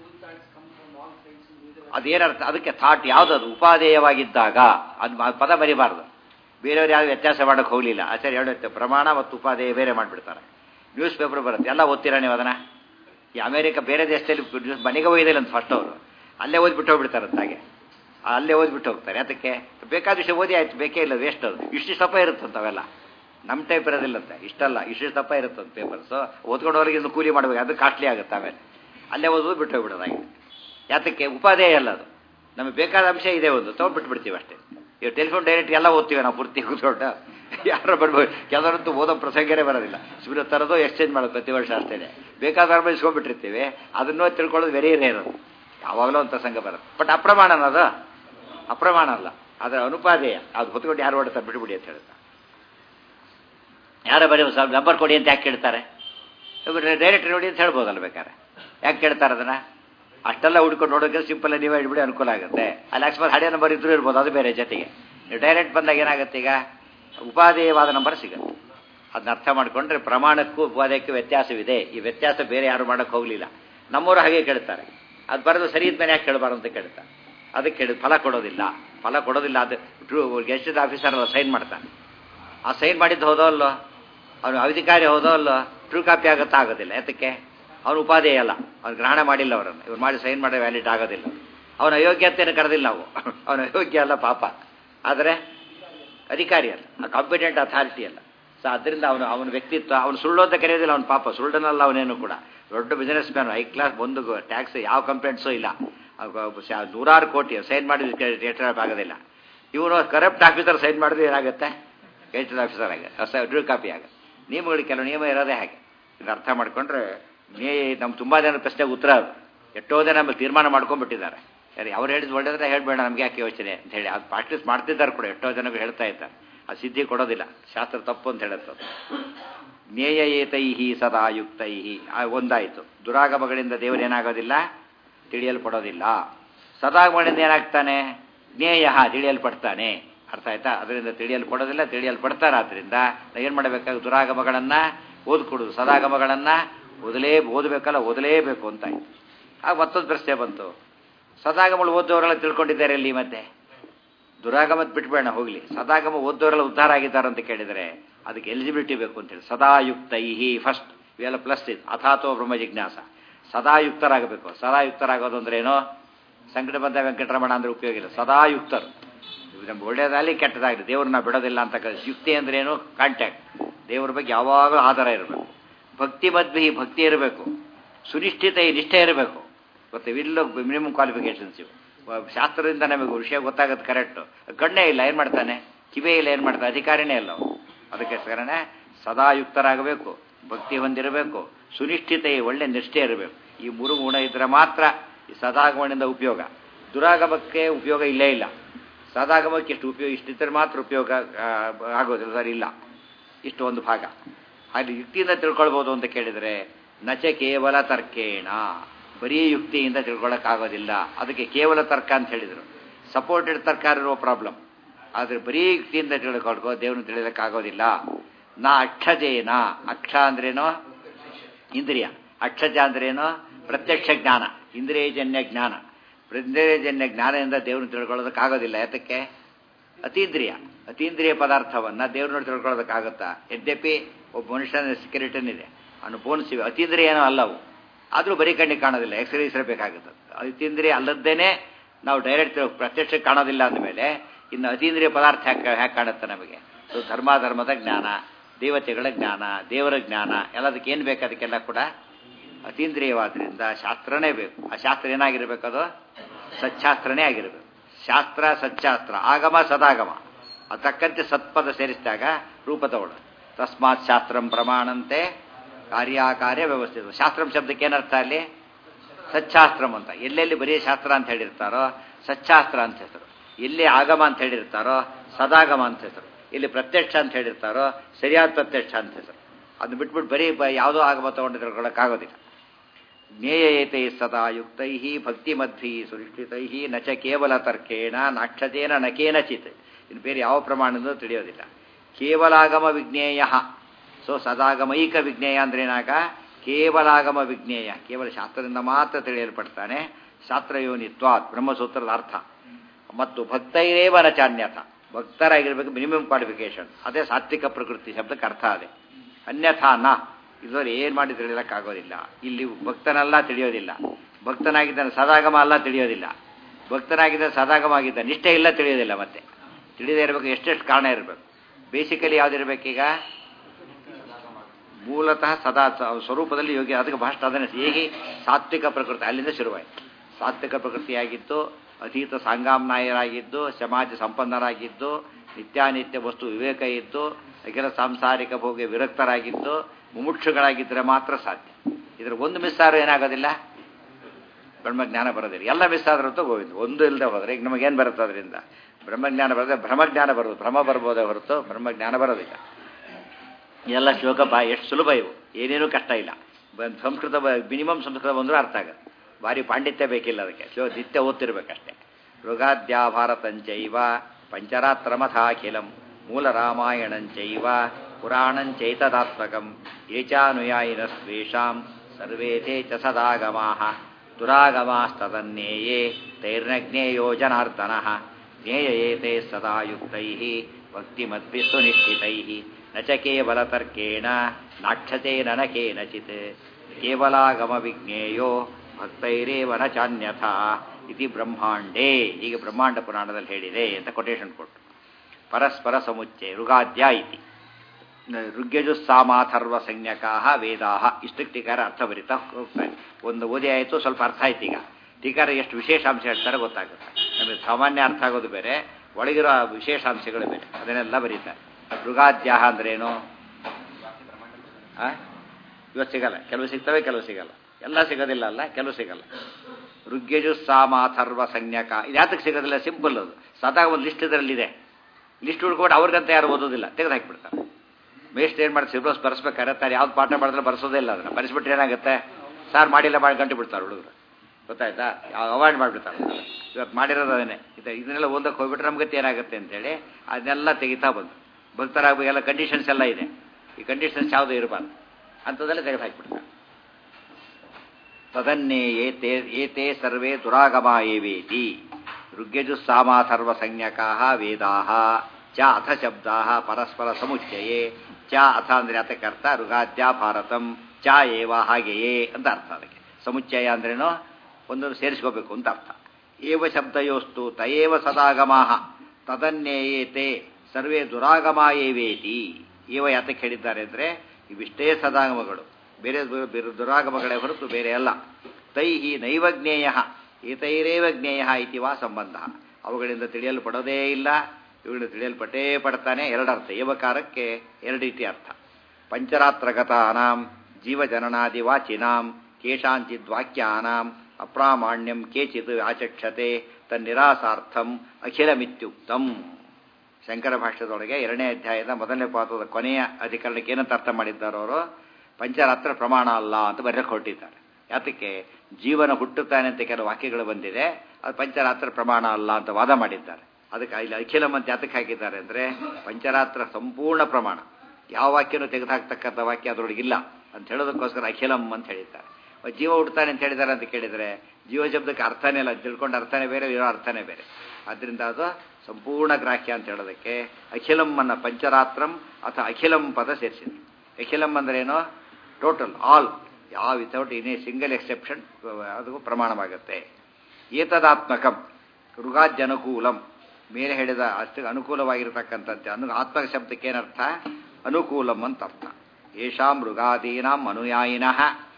ಅದೇನರ್ಥ ಅದಕ್ಕೆ ಥಾಟ್ ಯಾವುದದು ಉಪಾದೇಯವಾಗಿದ್ದಾಗ ಅದು ಪದ ಬರಿಬಾರ್ದು ಬೇರೆಯವ್ರು ಯಾವ ವ್ಯತ್ಯಾಸ ಮಾಡೋಕೆ ಹೋಗಲಿಲ್ಲ ಆಚಾರ್ಯ ಹೇಳುತ್ತೆ ಪ್ರಮಾಣ ಮತ್ತು ಉಪಾದೇಯ ಬೇರೆ ಮಾಡಿಬಿಡ್ತಾರೆ ನ್ಯೂಸ್ ಪೇಪರ್ ಬರುತ್ತೆ ಎಲ್ಲ ಓದ್ತೀರಾ ನೀವು ಅದನ್ನು ಈ ಅಮೇರಿಕ ಬೇರೆ ದೇಶದಲ್ಲಿ ನ್ಯೂಸ್ ಮನೆಗೆ ಒಯ್ದಿಲ್ಲ ಅಂತ ಫಸ್ಟ್ ಅವರು ಅಲ್ಲೇ ಓದ್ಬಿಟ್ಟು ಹೋಗ್ಬಿಡ್ತಾರಂತ ಹಾಗೆ ಅಲ್ಲೇ ಓದ್ಬಿಟ್ಟು ಹೋಗ್ತಾರೆ ಅದಕ್ಕೆ ಬೇಕಾದ ವಿಷಯ ಓದಿ ಆಯ್ತು ಬೇಕೇ ಇಲ್ಲ ವೇಸ್ಟ್ ಅದು ಇಷ್ಟು ತಪ್ಪ ಇರುತ್ತಂತ ಅವೆಲ್ಲ ನಮ್ಮ ಟೈಪ್ ಇರೋದಿಲ್ಲಂತೆ ಇಷ್ಟಲ್ಲ ಇಷ್ಟು ತಪ್ಪ ಇರುತ್ತಂತ ಪೇಪರ್ಸು ಓದ್ಕೊಂಡವ್ರಿಗೆ ಇನ್ನು ಕೂಲಿ ಮಾಡಬೇಕು ಅದು ಕಾಸ್ಟ್ಲಿ ಆಗುತ್ತೆ ಆಮೇಲೆ ಅಲ್ಲೇ ಓದೋದು ಬಿಟ್ಟು ಹೋಗ್ಬಿಡೋದಾಗಿ ಯಾತಕ್ಕೆ ಉಪಾದೇಯ ಅಲ್ಲ ಅದು ನಮಗೆ ಬೇಕಾದ ಅಂಶ ಇದೆ ಒಂದು ತೊಗೊಂಡ್ಬಿಟ್ಟು ಬಿಡ್ತೀವಿ ಅಷ್ಟೇ ಈಗ ಟೆಲಿಫೋನ್ ಡೈರೆಕ್ಟ್ ಎಲ್ಲ ಓದ್ತೀವಿ ನಾವು ಪೂರ್ತಿ ಕೂತ್ಕೊಂಡು ಯಾರೋ ಬರ್ಬೋದು ಕೆಲವರಂತೂ ಓದೋ ಪ್ರಸಂಗನೇ ಬರೋದಿಲ್ಲ ಸುಮ್ಮನೆ ತರೋದು ಎಕ್ಸ್ಚೇಂಜ್ ಮಾಡೋದು ಪ್ರತಿ ವರ್ಷ ಅಷ್ಟೇ ಬೇಕಾದ ಇಸ್ಕೊಂಡ್ಬಿಟ್ಟಿರ್ತೀವಿ ಅದನ್ನೂ ತಿಳ್ಕೊಳ್ಳೋದು ವೆರಿ ರೇರ್ ಅದು ಯಾವಾಗಲೂ ಒಂದು ಪ್ರಸಂಗ ಬರುತ್ತೆ ಬಟ್ ಅಪ್ರಮಾಣ ಅನ್ನೋದು ಅಪ್ರಮಾಣ ಅಲ್ಲ ಅದರ ಅನುಪಾದೇಯ ಅದು ಹೊತ್ಕೊಂಡು ಯಾರು ಹೊಡ್ತಾರೆ ಬಿಟ್ಬಿಡಿ ಅಂತ ಹೇಳ್ತಾರೆ ಯಾರ ಬರೀ ಸ್ವಲ್ಪ ನಂಬರ್ ಕೊಡಿ ಅಂತ ಯಾಕೆ ಕೇಳ್ತಾರೆ ಡೈರೆಕ್ಟ್ ನೋಡಿ ಅಂತ ಹೇಳ್ಬೋದಲ್ಲ ಬೇಕಾದ್ರೆ ಯಾಕೆ ಕೇಳ್ತಾರೆ ಅದನ್ನ ಅಷ್ಟೆಲ್ಲ ಹುಡ್ಕೊಂಡು ನೋಡೋಕೆ ಸಿಂಪಲ್ ನೀವೇ ಇಟ್ಬಿಡಿ ಅನುಕೂಲ ಆಗುತ್ತೆ ಅಲ್ಲಿ ಅಕಸ್ಮಾತ್ ಹಳೆ ನಂಬರ್ ಇದ್ರೂ ಇರ್ಬೋದು ಅದು ಬೇರೆ ಜೊತೆಗೆ ನೀವು ಡೈರೆಕ್ಟ್ ಬಂದಾಗ ಏನಾಗುತ್ತೆ ಈಗ ಉಪಾದೇಯವಾದ ನಂಬರ್ ಸಿಗುತ್ತೆ ಅದನ್ನ ಅರ್ಥ ಮಾಡ್ಕೊಂಡ್ರೆ ಪ್ರಮಾಣಕ್ಕೂ ಉಪಾದೇಯಕ್ಕೂ ವ್ಯತ್ಯಾಸವಿದೆ ಈ ವ್ಯತ್ಯಾಸ ಬೇರೆ ಯಾರು ಮಾಡೋಕ್ಕೆ ಹೋಗಲಿಲ್ಲ ನಮ್ಮವರು ಹಾಗೆ ಕೇಳ್ತಾರೆ ಅದು ಬರೋದು ಸರಿ ಇದ್ಮೇಲೆ ಯಾಕೆ ಕೇಳಬಾರ್ದು ಅಂತ ಕೇಳ್ತಾರೆ ಅದಕ್ಕೆ ಕೇಳಿ ಫಲ ಕೊಡೋದಿಲ್ಲ ಫಲ ಕೊಡೋದಿಲ್ಲ ಅದು ಗೆಸ್ಟೆಡ್ ಆಫೀಸರ್ ಸೈನ್ ಮಾಡ್ತಾನೆ ಆ ಸೈನ್ ಮಾಡಿದ್ದು ಹೋದೋ ಅಲ್ಲೋ ಅವನು ಅಧಿಕಾರಿ ಹೋದೋ ಅಲ್ಲೋ ಟ್ರೂ ಕಾಪಿ ಆಗುತ್ತಾ ಆಗೋದಿಲ್ಲ ಯಾತಕ್ಕೆ ಅವನು ಉಪಾಧಿ ಅಲ್ಲ ಅವ್ನು ಗ್ರಹಣ ಮಾಡಿಲ್ಲ ಅವರನ್ನು ಇವ್ರು ಮಾಡಿ ಸೈನ್ ಮಾಡಿ ವ್ಯಾಲಿಡ್ ಆಗೋದಿಲ್ಲ ಅವನ ಅಯೋಗ್ಯತೆಯನ್ನು ಕರೆದಿಲ್ಲ ನಾವು ಅವನ ಅಯೋಗ್ಯ ಅಲ್ಲ ಪಾಪ ಆದರೆ ಅಧಿಕಾರಿ ಅಲ್ಲ ಕಾಂಪಿಟೆಂಟ್ ಅಥಾರಿಟಿ ಅಲ್ಲ ಸೊ ಅದರಿಂದ ಅವನು ಅವನ ವ್ಯಕ್ತಿತ್ವ ಅವನು ಸುಳ್ಳು ಅಂತ ಕರೆಯೋದಿಲ್ಲ ಅವನ ಪಾಪ ಸುಳ್ಳನಲ್ಲ ಅವನೇನು ಕೂಡ ದೊಡ್ಡ ಬಿಸ್ನೆಸ್ ಮ್ಯಾನ್ ಹೈ ಕ್ಲಾಸ್ ಒಂದು ಟ್ಯಾಕ್ಸ್ ಯಾವ ಕಂಪ್ಲೇಂಟ್ಸು ಇಲ್ಲ ನೂರಾರು ಕೋಟಿ ಸೈನ್ ಮಾಡಿದ ರಿಟರ್ನ್ ಆಗೋದಿಲ್ಲ ಇವನು ಕರಪ್ಟ್ ಆಫೀಸರ್ ಸೈನ್ ಮಾಡಿದ್ರೆ ಏನಾಗುತ್ತೆ ಗೆಜೆಟೆಡ್ ಆಫೀಸರ್ ಆಗುತ್ತೆ ಡ್ರೂ ಕಾಪಿ ಆಗುತ್ತೆ ನಿಯಮಗಳು ಕೆಲವು ನಿಯಮ ಇರೋದೇ ಹಾಗೆ ಇದು ಅರ್ಥ ಮಾಡ್ಕೊಂಡ್ರೆ ನೇ ನಮ್ಮ ತುಂಬ ಜನ ಪ್ರಶ್ನೆಗೆ ಉತ್ತರ ಅದು ಎಷ್ಟೋ ಜನ ನಮಗೆ ತೀರ್ಮಾನ ಮಾಡ್ಕೊಂಡ್ಬಿಟ್ಟಿದ್ದಾರೆ ಯಾರು ಅವ್ರು ಹೇಳಿದ್ ಒಳ್ಳೆದ್ರೆ ಹೇಳ್ಬೇಡ ನಮಗೆ ಯಾಕೆ ಯೋಚನೆ ಅಂತ ಹೇಳಿ ಅದು ಪ್ರಾಕ್ಟೀಸ್ ಮಾಡ್ತಿದ್ದಾರೆ ಕೂಡ ಎಷ್ಟೋ ಜನಗಳು ಹೇಳ್ತಾ ಇದ್ದಾರೆ ಅದು ಸಿದ್ಧಿ ಕೊಡೋದಿಲ್ಲ ಶಾಸ್ತ್ರ ತಪ್ಪು ಅಂತ ಹೇಳುತ್ತೆ ಜ್ಞೇಯ ಏತೈಹಿ ಸದಾ ಯುಕ್ತೈಹಿ ಒಂದಾಯಿತು ದುರಾಗಮಗಳಿಂದ ದೇವರೇನಾಗೋದಿಲ್ಲ ತಿಳಿಯಲ್ಪಡೋದಿಲ್ಲ ಸದಾಗಮಗಳಿಂದ ಏನಾಗ್ತಾನೆ ಜ್ಞೇಯ ತಿಳಿಯಲ್ಪಡ್ತಾನೆ ಅರ್ಥ ಆಯ್ತಾ ಅದರಿಂದ ತಿಳಿಯಲ್ಪಡೋದಿಲ್ಲ ತಿಳಿಯಲ್ಪಡ್ತಾರೆ ಆದ್ದರಿಂದ ಏನು ಮಾಡಬೇಕಾಗ ದುರಾಗಮಗಳನ್ನು ಓದ್ಕೊಡೋದು ಸದಾಗಮಗಳನ್ನು ಓದಲೇ ಓದಬೇಕಲ್ಲ ಓದಲೇಬೇಕು ಅಂತ ಆಯ್ತು ಆಗ ಮತ್ತೊಂದು ಪ್ರಶ್ನೆ ಬಂತು ಸದಾಗಮಗಳು ಓದೋರೆಲ್ಲ ತಿಳ್ಕೊಂಡಿದ್ದಾರೆ ಇಲ್ಲಿ ಮತ್ತೆ ದುರಾಗಮದ ಬಿಟ್ಬೇಡ ಹೋಗ್ಲಿ ಸದಾಗಮ ಓದೋರೆಲ್ಲ ಉದ್ಧಾರ ಆಗಿದ್ದಾರೆ ಅಂತ ಕೇಳಿದರೆ ಅದಕ್ಕೆ ಎಲಿಜಿಬಿಲಿಟಿ ಬೇಕು ಅಂತೇಳಿ ಸದಾಯುಕ್ತೈಹಿ ಫಸ್ಟ್ ಇವೆಲ್ಲ ಪ್ಲಸ್ ಇದು ಅಥಾತೋ ಬ್ರಹ್ಮ ಜಿಜ್ಞಾಸ ಸದಾಯುಕ್ತರಾಗಬೇಕು ಸದಾಯುಕ್ತರಾಗೋದು ಅಂದ್ರೆ ಏನೋ ಸಂಕಟ ಬಂದ ವೆಂಕಟರಮಣ ಅಂದ್ರೆ ಉಪಯೋಗ ಇಲ್ಲ ಸದಾಯುಕ್ತರು ನಮ್ಗೆ ಒಳ್ಳೇದಾಗಲಿ ಕೆಟ್ಟದಾಗಲಿ ದೇವ್ರನ್ನ ಬಿಡೋದಿಲ್ಲ ಅಂತ ಯುಕ್ತಿ ಅಂದ್ರೆ ಏನು ಕಾಂಟ್ಯಾಕ್ಟ್ ದೇವ್ರ ಬಗ್ಗೆ ಯಾವಾಗಲೂ ಆಧಾರ ಇರಬೇಕು ಭಕ್ತಿ ಮದ್ವಿ ಭಕ್ತಿ ಇರಬೇಕು ಸುನಿಶ್ಚಿತ ನಿಷ್ಠೆ ಇರಬೇಕು ಗೊತ್ತೆ ಇವೆಲ್ಲ ಮಿನಿಮಮ್ ಕ್ವಾಲಿಫಿಕೇಶನ್ಸ್ ಇವು ಶಾಸ್ತ್ರದಿಂದ ನಮಗೆ ವಿಷಯ ಗೊತ್ತಾಗೋದು ಕರೆಕ್ಟು ಗಣ್ಣೇ ಇಲ್ಲ ಏನು ಮಾಡ್ತಾನೆ ಕಿವೇ ಇಲ್ಲ ಏನು ಮಾಡ್ತಾನೆ ಅಧಿಕಾರಿನೇ ಇಲ್ಲ ಅವನು ಅದಕ್ಕೆ ಕಾರಣ ಸದಾಯುಕ್ತರಾಗಬೇಕು ಭಕ್ತಿ ಹೊಂದಿರಬೇಕು ಸುನಿಶ್ಚಿತೆ ಒಳ್ಳೆ ನಿಷ್ಠೆ ಇರಬೇಕು ಈ ಮೂರು ಗುಣ ಇದ್ರೆ ಮಾತ್ರ ಈ ಸದಾಗಮನಿಂದ ಉಪಯೋಗ ದುರಾಗಮಕ್ಕೆ ಉಪಯೋಗ ಇಲ್ಲೇ ಇಲ್ಲ ಸದಾಗಮಕ್ಕೆ ಎಷ್ಟು ಉಪಯೋಗ ಇಷ್ಟಿದ್ರೆ ಮಾತ್ರ ಉಪಯೋಗ ಆಗೋದಿಲ್ಲ ಸರ್ ಇಲ್ಲ ಇಷ್ಟು ಒಂದು ಭಾಗ ಅಲ್ಲಿ ಯುಕ್ತಿಯಿಂದ ತಿಳ್ಕೊಳ್ಬೋದು ಅಂತ ಕೇಳಿದರೆ ನಚ ಕೇವಲ ತರ್ಕೇಣ ಬರೀ ಯುಕ್ತಿಯಿಂದ ತಿಳ್ಕೊಳ್ಳೋಕ್ಕಾಗೋದಿಲ್ಲ ಅದಕ್ಕೆ ಕೇವಲ ತರ್ಕ ಅಂತ ಹೇಳಿದರು ಸಪೋರ್ಟೆಡ್ ತರ್ಕ ಇರೋ ಪ್ರಾಬ್ಲಮ್ ಆದರೆ ಬರೀ ಯುಕ್ತಿಯಿಂದ ತಿಳ್ಕೊಳ್ಕೋ ದೇವ್ರನ್ನ ತಿಳಿಯೋಕ್ಕಾಗೋದಿಲ್ಲ ನಾ ಅಕ್ಷಜೇನ ಅಕ್ಷ ಅಂದ್ರೇನೋ ಇಂದ್ರಿಯ ಅಕ್ಷಜ ಅಂದ್ರೇನೋ ಪ್ರತ್ಯಕ್ಷ ಜ್ಞಾನ ಇಂದ್ರಿಯಜನ್ಯ ಜ್ಞಾನ ಇಂದ್ರಿಯಜನ್ಯ ಜ್ಞಾನದಿಂದ ದೇವ್ರನ್ನ ತಿಳ್ಕೊಳ್ಳೋದಕ್ಕಾಗೋದಿಲ್ಲ ಯಾತಕ್ಕೆ ಅತೀಂದ್ರಿಯ ಅತೀಂದ್ರಿಯ ಪದಾರ್ಥವನ್ನು ದೇವ್ರನ್ನ ತಿಳ್ಕೊಳ್ಳೋದಕ್ಕಾಗುತ್ತಾ ಯದ್ಯಪಿ ಒಬ್ಬ ಮನುಷ್ಯನ ಸೆಕ್ಯೂರಿಟನ್ ಇದೆ ಅವನು ಬೋನ್ಸ್ ಇವೆ ಅತೀಂದ್ರಿಯ ಏನೋ ಅಲ್ಲವು ಆದರೂ ಬರೀ ಕಣ್ಣಿಗೆ ಕಾಣೋದಿಲ್ಲ ಎಕ್ಸ್ರೇ ಇರಬೇಕಾಗುತ್ತೆ ಅತೀಂದ್ರಿಯ ಅಲ್ಲದ್ದೇನೆ ನಾವು ಡೈರೆಕ್ಟ್ ಪ್ರತ್ಯಕ್ಷ ಕಾಣೋದಿಲ್ಲ ಅಂದಮೇಲೆ ಇನ್ನು ಅತೀಂದ್ರಿಯ ಪದಾರ್ಥ ಹ್ಯಾಕೆ ಹ್ಯಾಕೆ ಕಾಣುತ್ತೆ ನಮಗೆ ಸೊ ಧರ್ಮಾಧರ್ಮದ ಜ್ಞಾನ ದೇವತೆಗಳ ಜ್ಞಾನ ದೇವರ ಜ್ಞಾನ ಎಲ್ಲದಕ್ಕೆ ಏನು ಬೇಕು ಅದಕ್ಕೆಲ್ಲ ಕೂಡ ಅತೀಂದ್ರಿಯವಾದ್ರಿಂದ ಶಾಸ್ತ್ರನೇ ಬೇಕು ಆ ಶಾಸ್ತ್ರ ಏನಾಗಿರ್ಬೇಕು ಅದು ಸಚ್ಚಾಸ್ತ್ರನೇ ಆಗಿರಬೇಕು ಶಾಸ್ತ್ರ ಸಚ್ಚಾಸ್ತ್ರ ಆಗಮ ಸದಾಗಮ ಅದು ತಕ್ಕಂತೆ ಸತ್ಪದ ಸೇರಿಸಿದಾಗ ರೂಪ ತಗೊಳ್ಳೋದು ತಸ್ಮಾತ್ ಶಾಸ್ತ್ರಂ ಪ್ರಮಾಣಂತೆ ಕಾರ್ಯಾಕಾರ್ಯ ವ್ಯವಸ್ಥಿತ ಶಾಸ್ತ್ರಂ ಶಬ್ದಕ್ಕೆ ಏನರ್ಥ ಅಲ್ಲಿ ಸಚ್ಚಾಸ್ತ್ರಂ ಅಂತ ಎಲ್ಲೆಲ್ಲಿ ಬರೀ ಶಾಸ್ತ್ರ ಅಂತ ಹೇಳಿರ್ತಾರೋ ಸಚ್ಚಾಸ್ತ್ರ ಅಂತ ಹೆಸರು ಎಲ್ಲಿ ಆಗಮ ಅಂತ ಹೇಳಿರ್ತಾರೋ ಸದಾಗಮ ಅಂತ ಹೆಸರು ಇಲ್ಲಿ ಪ್ರತ್ಯಕ್ಷ ಅಂತ ಹೇಳಿರ್ತಾರೋ ಸರಿಯಾದ ಪ್ರತ್ಯಕ್ಷ ಅಂತ ಹೆಸರು ಅದು ಬಿಟ್ಬಿಟ್ಟು ಬರೀ ಯಾವುದೋ ಆಗಮ ತಗೊಂಡು ತಿಳ್ಕೊಳ್ಳೋಕ್ಕಾಗೋದಿಲ್ಲ ಜ್ಞೇಯೇತೈ ಸದಾ ಯುಕ್ತೈ ಭಕ್ತಿ ಮಧ್ವಿ ಸುನಿಶ್ಚಿತೈ ನಚ ಕೇವಲ ತರ್ಕೇಣ ನಾಕ್ಷತೇನ ನ ಕೇನಚಿತ್ ಇನ್ನು ಬೇರೆ ಯಾವ ಪ್ರಮಾಣದ ತಿಳಿಯೋದಿಲ್ಲ ಕೇವಲಾಗಮ ವಿಜ್ಞೇಯ ಸೊ ಸದಾಗಮೈಕ ವಿಜ್ಞೇಯ ಅಂದ್ರೆ ಏನಾಗ ಕೇವಲಾಗಮ ವಿಜ್ಞೇಯ ಕೇವಲ ಶಾಸ್ತ್ರದಿಂದ ಮಾತ್ರ ತಿಳಿಯಲ್ಪಡ್ತಾನೆ ಶಾಸ್ತ್ರಯೋನಿತ್ವಾತ್ ಬ್ರಹ್ಮಸೂತ್ರದ ಅರ್ಥ ಮತ್ತು ಭಕ್ತೈರೇವ ನಚಾನ್ಯಥ ಭಕ್ತರಾಗಿರ್ಬೇಕು ಮಿನಿಮಮ್ ಕ್ವಾಲಿಫಿಕೇಶನ್ ಅದೇ ಸಾತ್ವಿಕ ಪ್ರಕೃತಿ ಶಬ್ದಕ್ಕೆ ಅರ್ಥ ಅದೇ ಅನ್ಯಥಾ ನ ಇದರಲ್ಲಿ ಏನು ಮಾಡಿ ತಿಳಿಯೋಕ್ಕಾಗೋದಿಲ್ಲ ಇಲ್ಲಿ ಭಕ್ತನೆಲ್ಲ ತಿಳಿಯೋದಿಲ್ಲ ಭಕ್ತನಾಗಿದ್ದಾನೆ ಸದಾಗಮ ಅಲ್ಲ ತಿಳಿಯೋದಿಲ್ಲ ಭಕ್ತನಾಗಿದ್ದ ಸದಾಗಮ ಆಗಿದ್ದ ನಿಷ್ಠೆ ಇಲ್ಲ ತಿಳಿಯೋದಿಲ್ಲ ಮತ್ತೆ ತಿಳಿದೇ ಇರಬೇಕು ಎಷ್ಟೆಷ್ಟು ಕಾರಣ ಇರಬೇಕು ಬೇಸಿಕಲಿ ಯಾವ್ದಿರ್ಬೇಕೀಗ ಮೂಲತಃ ಸದಾ ಸ್ವರೂಪದಲ್ಲಿ ಯೋಗಿ ಅದಕ್ಕೆ ಭಾಷೆ ಅದನ್ನೇ ಹೇಗೆ ಸಾತ್ವಿಕ ಪ್ರಕೃತಿ ಅಲ್ಲಿಂದ ಶುರುವಾಯಿತು ಸಾತ್ವಿಕ ಪ್ರಕೃತಿಯಾಗಿದ್ದು ಅತೀತ ಸಾಂಗಾಮ್ನಾಯರಾಗಿದ್ದು ಸಮಾಜ ಸಂಪನ್ನರಾಗಿದ್ದು ನಿತ್ಯಾನಿತ್ಯ ವಸ್ತು ವಿವೇಕ ಇದ್ದು ಅಖಿಲ ಸಾಂಸಾರಿಕ ಭೋಗ ವಿರಕ್ತರಾಗಿದ್ದು ಮುಮುಕ್ಷುಗಳಾಗಿದ್ದರೆ ಮಾತ್ರ ಸಾಧ್ಯ ಇದರ ಒಂದು ಮಿಸ್ ಆದ್ರೂ ಏನಾಗೋದಿಲ್ಲ ಬ್ರಹ್ಮ ಜ್ಞಾನ ಬರೋದಿಲ್ಲ ಎಲ್ಲ ಮಿಸ್ ಆದ್ರಂತೂ ಗೋವಿಂದ ಒಂದು ಇಲ್ಲದೆ ಹೋದ್ರೆ ಈಗ ನಮಗೇನು ಬರುತ್ತೆ ಅದರಿಂದ ಬ್ರಹ್ಮಜ್ಞಾನ ಬರೋದೇ ಭ್ರಮಜ್ಞಾನ ಬರೋದು ಭ್ರಮ ಬರ್ಬೋದೇ ಹೊರತು ಬ್ರಹ್ಮಜ್ಞಾನ ಬರೋದಿಲ್ಲ ಎಲ್ಲ ಶ್ಲೋಕ ಬಾ ಎಷ್ಟು ಸುಲಭ ಇವು ಏನೇನೂ ಕಷ್ಟ ಇಲ್ಲ ಬಂದ್ ಸಂಸ್ಕೃತ ಮಿನಿಮಮ್ ಸಂಸ್ಕೃತ ಬಂದರೂ ಅರ್ಥ ಆಗುತ್ತೆ ಭಾರಿ ಪಾಂಡಿತ್ಯ ಬೇಕಿಲ್ಲ ಅದಕ್ಕೆ ಶ್ಲೋ ನಿತ್ಯ ಓದ್ತಿರ್ಬೇಕಷ್ಟೇ ಮೃಗಾದ್ಯಾ ಭಾರತಂಚೈವ ಪಂಚರಾತ್ರಮಥಾಖಿಲಂ ಮೂಲ ರಾಮಾಯಣಂಚೈವ ಪುರಾಣಂಚೈತದಾತ್ಮಕಂ ಏಚಾನುಯಾಯಿನ ಸ್ವೇಷಾಂ ಸರ್ವೇ ತೇ ಚ ಸದಾಗಮಾಃ ದುರಾಗಮಾಸ್ತದನ್ನೇಯೇ ತೈರ್ನಜ್ಞೇಯೋ ಜನಾರ್ದನಃ ಜ್ಞೇಯೇತೆ ಸದಾ ಯುಕ್ತೈಃ ಭಕ್ತಿಮದ್ಭಿ ಸುನಿಶ್ಚಿತೈಃ ನ ಚ ಕೇವಲತರ್ಕೇಣ ನಾಕ್ಷತೆ ನ ಕೇನಚಿತ್ ಕೇವಲಾಗಮವಿಜ್ಞೇಯೋ ಭಕ್ತೈರೇವ ನ ಚಾನ್ಯಥಾ ಇತಿ ಬ್ರಹ್ಮಾಂಡೇ ಹೀಗೆ ಬ್ರಹ್ಮಾಂಡ ಪುರಾಣದಲ್ಲಿ ಹೇಳಿದೆ ಅಂತ ಕೊಟೇಶನ್ ಕೊಟ್ಟು ಪರಸ್ಪರ ಸಮುಚ್ಚಯ ಋಗಾದ್ಯ ಇತಿ ಋಗ್ಯಜುಸ್ಸಾಮಾಥರ್ವ ಸಂಜ್ಞಕಾ ವೇದಾ ಇಷ್ಟಕ್ಕೆ ಟೀಕಾರ ಅರ್ಥ ಬರೀತಾ ಹೋಗ್ತಾರೆ ಒಂದು ಓದಿ ಆಯಿತು ಸ್ವಲ್ಪ ಅರ್ಥ ಆಯ್ತು ಈಗ ಟೀಕಾರ ಎಷ್ಟು ವಿಶೇಷಾಂಶ ಹೇಳ್ತಾರೆ ಗೊತ್ತಾಗುತ್ತೆ ನಮಗೆ ಸಾಮಾನ್ಯ ಅರ್ಥ ಆಗೋದು ಬೇರೆ ಒಳಗಿರೋ ವಿಶೇಷಾಂಶಗಳು ಬೇರೆ ಅದನ್ನೆಲ್ಲ ಬರೀತಾರೆ ಋಗಾದ್ಯಾಹ ಅಂದ್ರೇನು ಆ? ಇವತ್ತು ಸಿಗಲ್ಲ ಕೆಲವು ಸಿಗ್ತವೆ ಕೆಲವು ಸಿಗಲ್ಲ ಎಲ್ಲ ಸಿಗೋದಿಲ್ಲ ಅಲ್ಲ ಕೆಲವು ಸಿಗಲ್ಲ ಋಗ್ಯಜು ಸಾಮಾಥರ್ವ ಸಂಜ್ಞಕ ಇದು ಯಾತಕ್ಕೆ ಸಿಗೋದಿಲ್ಲ ಸಿಂಪಲ್ ಅದು ಸದಾ ಒಂದು ಲಿಸ್ಟ್ ಇದರಲ್ಲಿದೆ ಲಿಸ್ಟ್ ಹುಡ್ಕೊಂಡು ಅವ್ರಿಗಂತ ಯಾರು ಓದೋದಿಲ್ಲ ತೆಗೆದು ಹಾಕಿಬಿಡ್ತಾರೆ ಮೇಸ್ಟ್ ಏನು ಮಾಡ್ತಾರೆ ಸಿಬ್ರೋಸ್ ಬರ್ಸ್ಬೇಕಾರೆ ತಾನು ಯಾವ್ದು ಪಾಠ ಮಾಡಿದ್ರೆ ಬರ್ಸೋದೇ ಇಲ್ಲ ಅದನ್ನು ಬರೆಸ್ಬಿಟ್ರೆ ಏನಾಗುತ್ತೆ ಸಾರ್ ಮಾಡಿಲ್ಲ ಮಾಡಿ ಗಂಟು ಬಿಡ್ತಾರೆ ಹುಡುಗರು ಗೊತ್ತಾಯ್ತಾ ಅವಾಯ್ಡ್ ಮಾಡಿಬಿಡ್ತಾರೆ ಇವತ್ತು ಮಾಡಿರೋದು ಅದನ್ನೇ ಇದು ಇದನ್ನೆಲ್ಲ ಓದಕ್ಕೆ ಹೋಗ್ಬಿಟ್ರೆ ನಮ್ಗೆ ಗತಿ ಏನಾಗುತ್ತೆ ಅಂತೇಳಿ ಅದನ್ನೆಲ್ಲ ತೆಗಿತಾ ಬಂದು ಭಕ್ತರಾಗಬೇಕೆಲ್ಲ ಕಂಡೀಷನ್ಸ್ ಎಲ್ಲ ಇದೆ ಈ ಕಂಡೀಷನ್ಸ್ ಯಾವುದೂ ಇರಬಾರ್ದು ಅಂಥದ್ದೆಲ್ಲ ತೆಗೆದು ಹಾಕಿಬಿಡ್ತಾರೆ ತದನ್ನೇ ಏತೆ ಏತೆ ಸರ್ವೇ ದುರಾಗಮ ಏವೇತಿ ಋಗ್ಯಜುಸ್ಸಾಮಾಥರ್ವ ಸಂಜ್ಞಕಾ ವೇದಾ ಚ ಅಥ ಶಬ್ದಾ ಪರಸ್ಪರ ಸಮುಚ್ಚಯೇ ಚ ಅಥ ಅಂದರೆ ಅದಕ್ಕೆ ಅರ್ಥ ಋಗಾದ್ಯ ಭಾರತಂ ಚ ಏವ ಹಾಗೆಯೇ ಅಂತ ಅರ್ಥ ಅದಕ್ಕೆ ಸಮುಚ್ಚಯ ಅಂದ್ರೇನು ಒಂದೊಂದು ಸೇರಿಸ್ಕೋಬೇಕು ಅಂತ ಅರ್ಥ ಏವ ಶಬ್ದಯೋಸ್ತು ತಯೇವ ಸದಾಗಮಾಹ ತದನ್ನೇಯೇತೆ ಸರ್ವೇ ದುರಾಗಮ ಏವೇತಿ ಏವ ಯಾತಕ್ಕೆ ಹೇಳಿದ್ದಾರೆ ಅಂದರೆ ಇವಿಷ್ಟೇ ಸದಾಗಮಗಳು ಬೇರೆ ದು- ಬೇರೆ ದುರಾಗಮಗಳೇ ಹೊರತು ಬೇರೆ ಅಲ್ಲ ತೈಹಿ ನೈವ ಜ್ಞೇಯ ಏತೈರೇವ ಜ್ಞೇಯ ಇತಿ ವಾ ಸಂಬಂಧ ಅವುಗಳಿಂದ ತಿಳಿಯಲ್ಪಡೋದೇ ಇಲ್ಲ ಇವುಗಳಿಂದ ತಿಳಿಯಲ್ಪಟ್ಟೇ ಪಡ್ತಾನೆ ಎರಡರ್ಥ ಏವಕಾರಕ್ಕೆ ಎರಡು ರೀತಿ ಅರ್ಥ ಪಂಚರಾತ್ರಗತಾನಾಂ ಜೀವಜನನಾದಿವಾಚಿನಾಂ ಕೇಶಾಂಚಿದ್ವಾಕ್ಯಾನಾಂ ಅಪ್ರಾಮಾಣ್ಯಂ ಕೇಚಿತ್ ಆಚಕ್ಷತೆ ತನ್ನಿರಾಸಾರ್ಥಂ ಅಖಿಲಮಿತ್ಯುಕ್ತಂ ಶಂಕರ ಭಾಷ್ಯದೊಳಗೆ ಎರಡನೇ ಅಧ್ಯಾಯದ ಮೊದಲನೇ ಪಾತ್ರದ ಕೊನೆಯ ಅಧಿಕರಣಕ್ಕೆ ಏನಂತ ಅರ್ಥ ಮಾಡಿದ್ದಾರೆ ಅವರು ಪಂಚರಾತ್ರ ಪ್ರಮಾಣ ಅಲ್ಲ ಅಂತ ಬರೆಯಕ್ಕೆ ಹೊರಟಿದ್ದಾರೆ ಯಾತಕ್ಕೆ ಜೀವನ ಹುಟ್ಟುತ್ತಾನೆ ಅಂತ ಕೆಲವು ವಾಕ್ಯಗಳು ಬಂದಿದೆ ಅದು ಪಂಚರಾತ್ರ ಪ್ರಮಾಣ ಅಲ್ಲ ಅಂತ ವಾದ ಮಾಡಿದ್ದಾರೆ ಅದಕ್ಕೆ ಇಲ್ಲಿ ಅಖಿಲಂ ಅಂತ ಯಾತಕ್ಕೆ ಹಾಕಿದ್ದಾರೆ ಅಂದರೆ ಪಂಚರಾತ್ರ ಸಂಪೂರ್ಣ ಪ್ರಮಾಣ ಯಾವ ವಾಕ್ಯನೂ ತೆಗೆದುಹಾಕ್ತಕ್ಕಂಥ ವಾಕ್ಯ ಅದರೊಳಗಿಲ್ಲ ಅಂತ ಹೇಳೋದಕ್ಕೋಸ್ಕರ ಅಖಿಲಂ ಅಂತ ಹೇಳಿದ್ದಾರೆ ಅವ ಜೀವ ಹುಡ್ತಾನೆ ಅಂತ ಹೇಳಿದ್ದಾರೆ ಅಂತ ಕೇಳಿದರೆ ಜೀವ ಶಬ್ದಕ್ಕೆ ಅರ್ಥನೇ ಇಲ್ಲ ತಿಳ್ಕೊಂಡ ಅರ್ಥನೇ ಬೇರೆ ಇರೋ ಅರ್ಥನೇ ಬೇರೆ ಆದ್ದರಿಂದ ಅದು ಸಂಪೂರ್ಣ ಗ್ರಾಹ್ಯ ಅಂತ ಹೇಳೋದಕ್ಕೆ ಅಖಿಲಂ ಅನ್ನ ಪಂಚರಾತ್ರಂ ಅಥವಾ ಅಖಿಲಂ ಪದ ಸೇರಿಸಿದೆ ಅಖಿಲಂ ಅಂದ್ರೇನು ಟೋಟಲ್ ಆಲ್ ಯಾವ without in a single exception ಅದು ಪ್ರಮಾಣವಾಗುತ್ತೆ ಏತದಾತ್ಮಕಂ ಋಗಾಜ್ಯನುಕೂಲಂ ಮೇಲೆ ಹೇಳಿದ ಅಷ್ಟು ಅನುಕೂಲವಾಗಿರತಕ್ಕಂಥದ್ದು ಅನು ಆತ್ಮಕ ಶಬ್ದಕ್ಕೆ ಏನರ್ಥ ಅನುಕೂಲಂ ಅಂತ ಅರ್ಥ ಯಶಾಂ ಮೃಗಾದೀನಾಂ ಅನುಯಾಯಿನಃ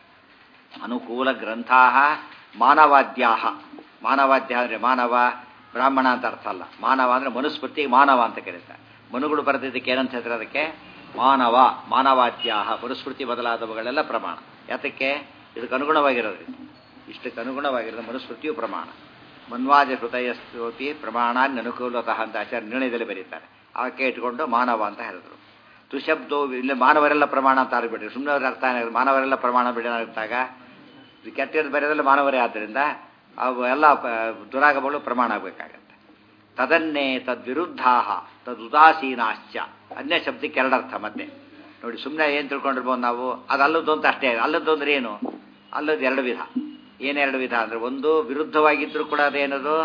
ಅನುಕೂಲ ಗ್ರಂಥಾ ಮಾನವಾದ್ಯಾ ಮಾನವಾದ್ಯ ಅಂದರೆ ಮಾನವ ಬ್ರಾಹ್ಮಣ ಅಂತ ಅರ್ಥ ಅಲ್ಲ ಮಾನವ ಅಂದರೆ ಮನುಸ್ಮೃತಿಗೆ ಮಾನವ ಅಂತ ಕರೀತಾರೆ ಮನುಗಳು ಬರೆದಿದ್ದಕ್ಕೆ ಏನಂತ ಹೇಳ್ತಾರೆ ಅದಕ್ಕೆ ಮಾನವ ಮಾನವಾದ್ಯಾ ಮನುಸ್ಮೃತಿ ಬದಲಾದವುಗಳೆಲ್ಲ ಪ್ರಮಾಣ ಯಾತಕ್ಕೆ ಇದಕ್ಕೆ ಅನುಗುಣವಾಗಿರೋದ್ರಿಂದ ಇಷ್ಟಕ್ಕೆ ಅನುಗುಣವಾಗಿರೋದು ಮನುಸ್ಮೃತಿಯು ಪ್ರಮಾಣ ಮನ್ವಾಜ ಹೃದಯ ಸ್ತೋತಿ ಪ್ರಮಾಣಾನ್ ಅನುಕೂಲತಃ ಅಂತ ಆಚಾರ್ಯ ನಿರ್ಣಯದಲ್ಲಿ ಬರೀತಾರೆ ಆಕೆ ಇಟ್ಕೊಂಡು ಮಾನವ ಅಂತ ಹೇಳಿದ್ರು ತುಶಬ್ದೋ ಇಲ್ಲಿ ಮಾನವರೆಲ್ಲ ಪ್ರಮಾಣ ಅಂತ ಆಗಿಬಿಟ್ರಿ ಸುಮ್ಮನೆ ಅವ್ರ ಅರ್ಥ ಏನಾಗುತ್ತೆ ಮಾನವರೆಲ್ಲ ಪ್ರಮಾಣ ಬಿಡೋದಾಗ ಕೆಟ್ಟದ್ದು ಬರೆಯೋದಲ್ಲ ಮಾನವರೇ ಆದ್ದರಿಂದ ಅವು ಎಲ್ಲ ಪ- ದುರಾಗಮಗಳು ಪ್ರಮಾಣ ಆಗಬೇಕಾಗತ್ತೆ ತದನ್ನೇ ತದ್ವಿರುದ್ಧಾ ತದುದಾಸೀನಾಶ್ಚ ಅನ್ಯ ಶಬ್ದಕ್ಕೆ ಎರಡರ್ಥ ಮತ್ತೆ ನೋಡಿ ಸುಮ್ಮನೆ ಏನು ತಿಳ್ಕೊಂಡಿರ್ಬೋದು ನಾವು ಅದು ಅಲ್ಲದ್ದು ಅಂತ ಅಷ್ಟೇ ಅಲ್ಲದ್ದು ಅಂದ್ರೆ ಏನು ಅಲ್ಲದ್ದು ಎರಡು ವಿಧ ಏನೆರಡು ವಿಧ ಅಂದರೆ ಒಂದು ವಿರುದ್ಧವಾಗಿದ್ದರೂ ಕೂಡ ಅದೇನದು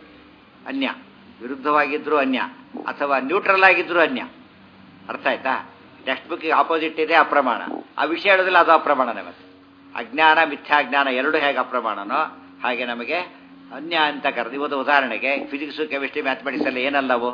ಅನ್ಯ ವಿರುದ್ಧವಾಗಿದ್ದರೂ ಅನ್ಯ ಅಥವಾ ನ್ಯೂಟ್ರಲ್ ಆಗಿದ್ದರೂ ಅನ್ಯ ಅರ್ಥ ಆಯ್ತಾ ಟೆಕ್ಸ್ಟ್ ಬುಕ್ಕಿಗೆ ಆಪೋಸಿಟ್ ಇದೆ ಅಪ್ರಮಾಣ ಆ ವಿಷಯ ಹೇಳೋದಿಲ್ಲ ಅದು ಅಪ್ರಮಾಣನೇ ಮತ್ತೆ ಅಜ್ಞಾನ ಮಿಥ್ಯಾಜ್ಞಾನ ಎರಡು ಹೇಗೆ ಅಪ್ರಮಾಣನೋ ಹಾಗೆ ನಮಗೆ ಅನ್ಯ ಅಂತ ಕರೆದು ಇವತ್ತು ಉದಾಹರಣೆಗೆ ಫಿಸಿಕ್ಸು ಕೆಮಿಸ್ಟ್ರಿ ಮ್ಯಾಥಮೆಟಿಕ್ಸ್ ಎಲ್ಲ ಏನಲ್ಲವು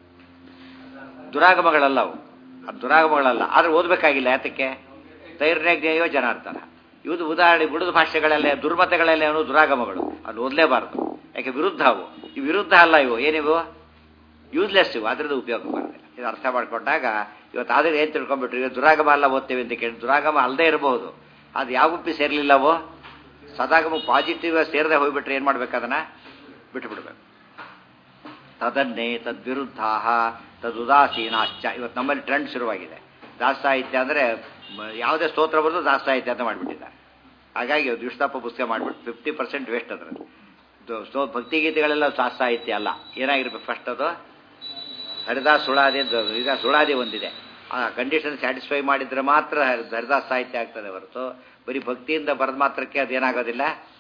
ದುರಾಗಮಗಳಲ್ಲವು ಅದು ದುರಾಗಮಗಳಲ್ಲ ಆದ್ರೆ ಓದಬೇಕಾಗಿಲ್ಲ ಯಾತಕ್ಕೆ ತೈರ್ನಜ್ಞೆಯೋ ಜನಾರ್ದನ ಇವುದು ಉದಾಹರಣೆ ಬಿಡುದು ಭಾಷೆಗಳೆಲ್ಲ ದುರ್ಮತಗಳೆಲ್ಲ ಏನು ದುರಾಗಮಗಳು ಅದು ಓದಲೇಬಾರದು ಯಾಕೆ ವಿರುದ್ಧ ಅವು ಈ ವಿರುದ್ಧ ಅಲ್ಲ ಇವು ಏನಿವು ಯೂಸ್ಲೆಸ್ ಇವು ಅದರದ್ದು ಉಪಯೋಗ ಬರೋದಿಲ್ಲ ಇದು ಅರ್ಥ ಮಾಡ್ಕೊಂಡಾಗ ಇವತ್ತು ಆದ್ರೆ ಏನು ತಿಳ್ಕೊಂಡ್ಬಿಟ್ರಿ ಇವತ್ತು ದುರಾಗಮ ಅಲ್ಲ ಓದ್ತೇವೆ ಅಂತ ಕೇಳಿ ದುರಾಗಮ ಅಲ್ಲದೆ ಇರಬಹುದು ಅದು ಯಾವ ಗುಪ್ಪಿ ಸೇರ್ಲಿಲ್ಲವೋ ಸದಾಗಮ ಪಾಸಿಟಿವ್ ಸೇರದೆ ಹೋಗ್ಬಿಟ್ರೆ ಏನು ಮಾಡ್ಬೇಕು ಅದನ್ನ ಬಿಟ್ಟು ಬಿಡ್ಬೇಕು ತದನ್ನೇ ತದ್ವಿರುದ್ಧ ತದುದಾಸೀನಾಶ್ಚ ಇವತ್ತು ನಮ್ಮಲ್ಲಿ ಟ್ರೆಂಡ್ ಶುರುವಾಗಿದೆ ದಾಸ ಸಾಹಿತ್ಯ ಅಂದರೆ ಯಾವುದೇ ಸ್ತೋತ್ರ ಬರೆದು ದಾಸ ಸಾಹಿತ್ಯ ಅಂತ ಮಾಡಿಬಿಟ್ಟಿದ್ದಾರೆ ಹಾಗಾಗಿ ದುಷ್ಟಪ್ಪ ಪುಸ್ತಕ ಮಾಡಿಬಿಟ್ಟು ಫಿಫ್ಟಿ ಪರ್ಸೆಂಟ್ ವೇಸ್ಟ್ ಅದರಲ್ಲಿ ಸ್ಟೋ ಭಕ್ತಿಗೀತೆಗಳೆಲ್ಲ ದಾಸ ಸಾಹಿತ್ಯ ಅಲ್ಲ ಏನಾಗಿರ್ಬೇಕು ಫಸ್ಟ್ ಅದು ಹರಿದಾಸ್ ಸುಳಾದಿ ಈಗ ಸುಳಾದಿ ಒಂದಿದೆ ಆ ಕಂಡೀಷನ್ ಸ್ಯಾಟಿಸ್ಫೈ ಮಾಡಿದ್ರೆ ಮಾತ್ರ ಹರಿದಾಸ್ ಸಾಹಿತ್ಯ ಆಗ್ತದೆ ಹೊರತು ಬರೀ ಭಕ್ತಿಯಿಂದ ಬರೆದ ಮಾತ್ರಕ್ಕೆ ಅದೇನಾಗೋದಿಲ್ಲ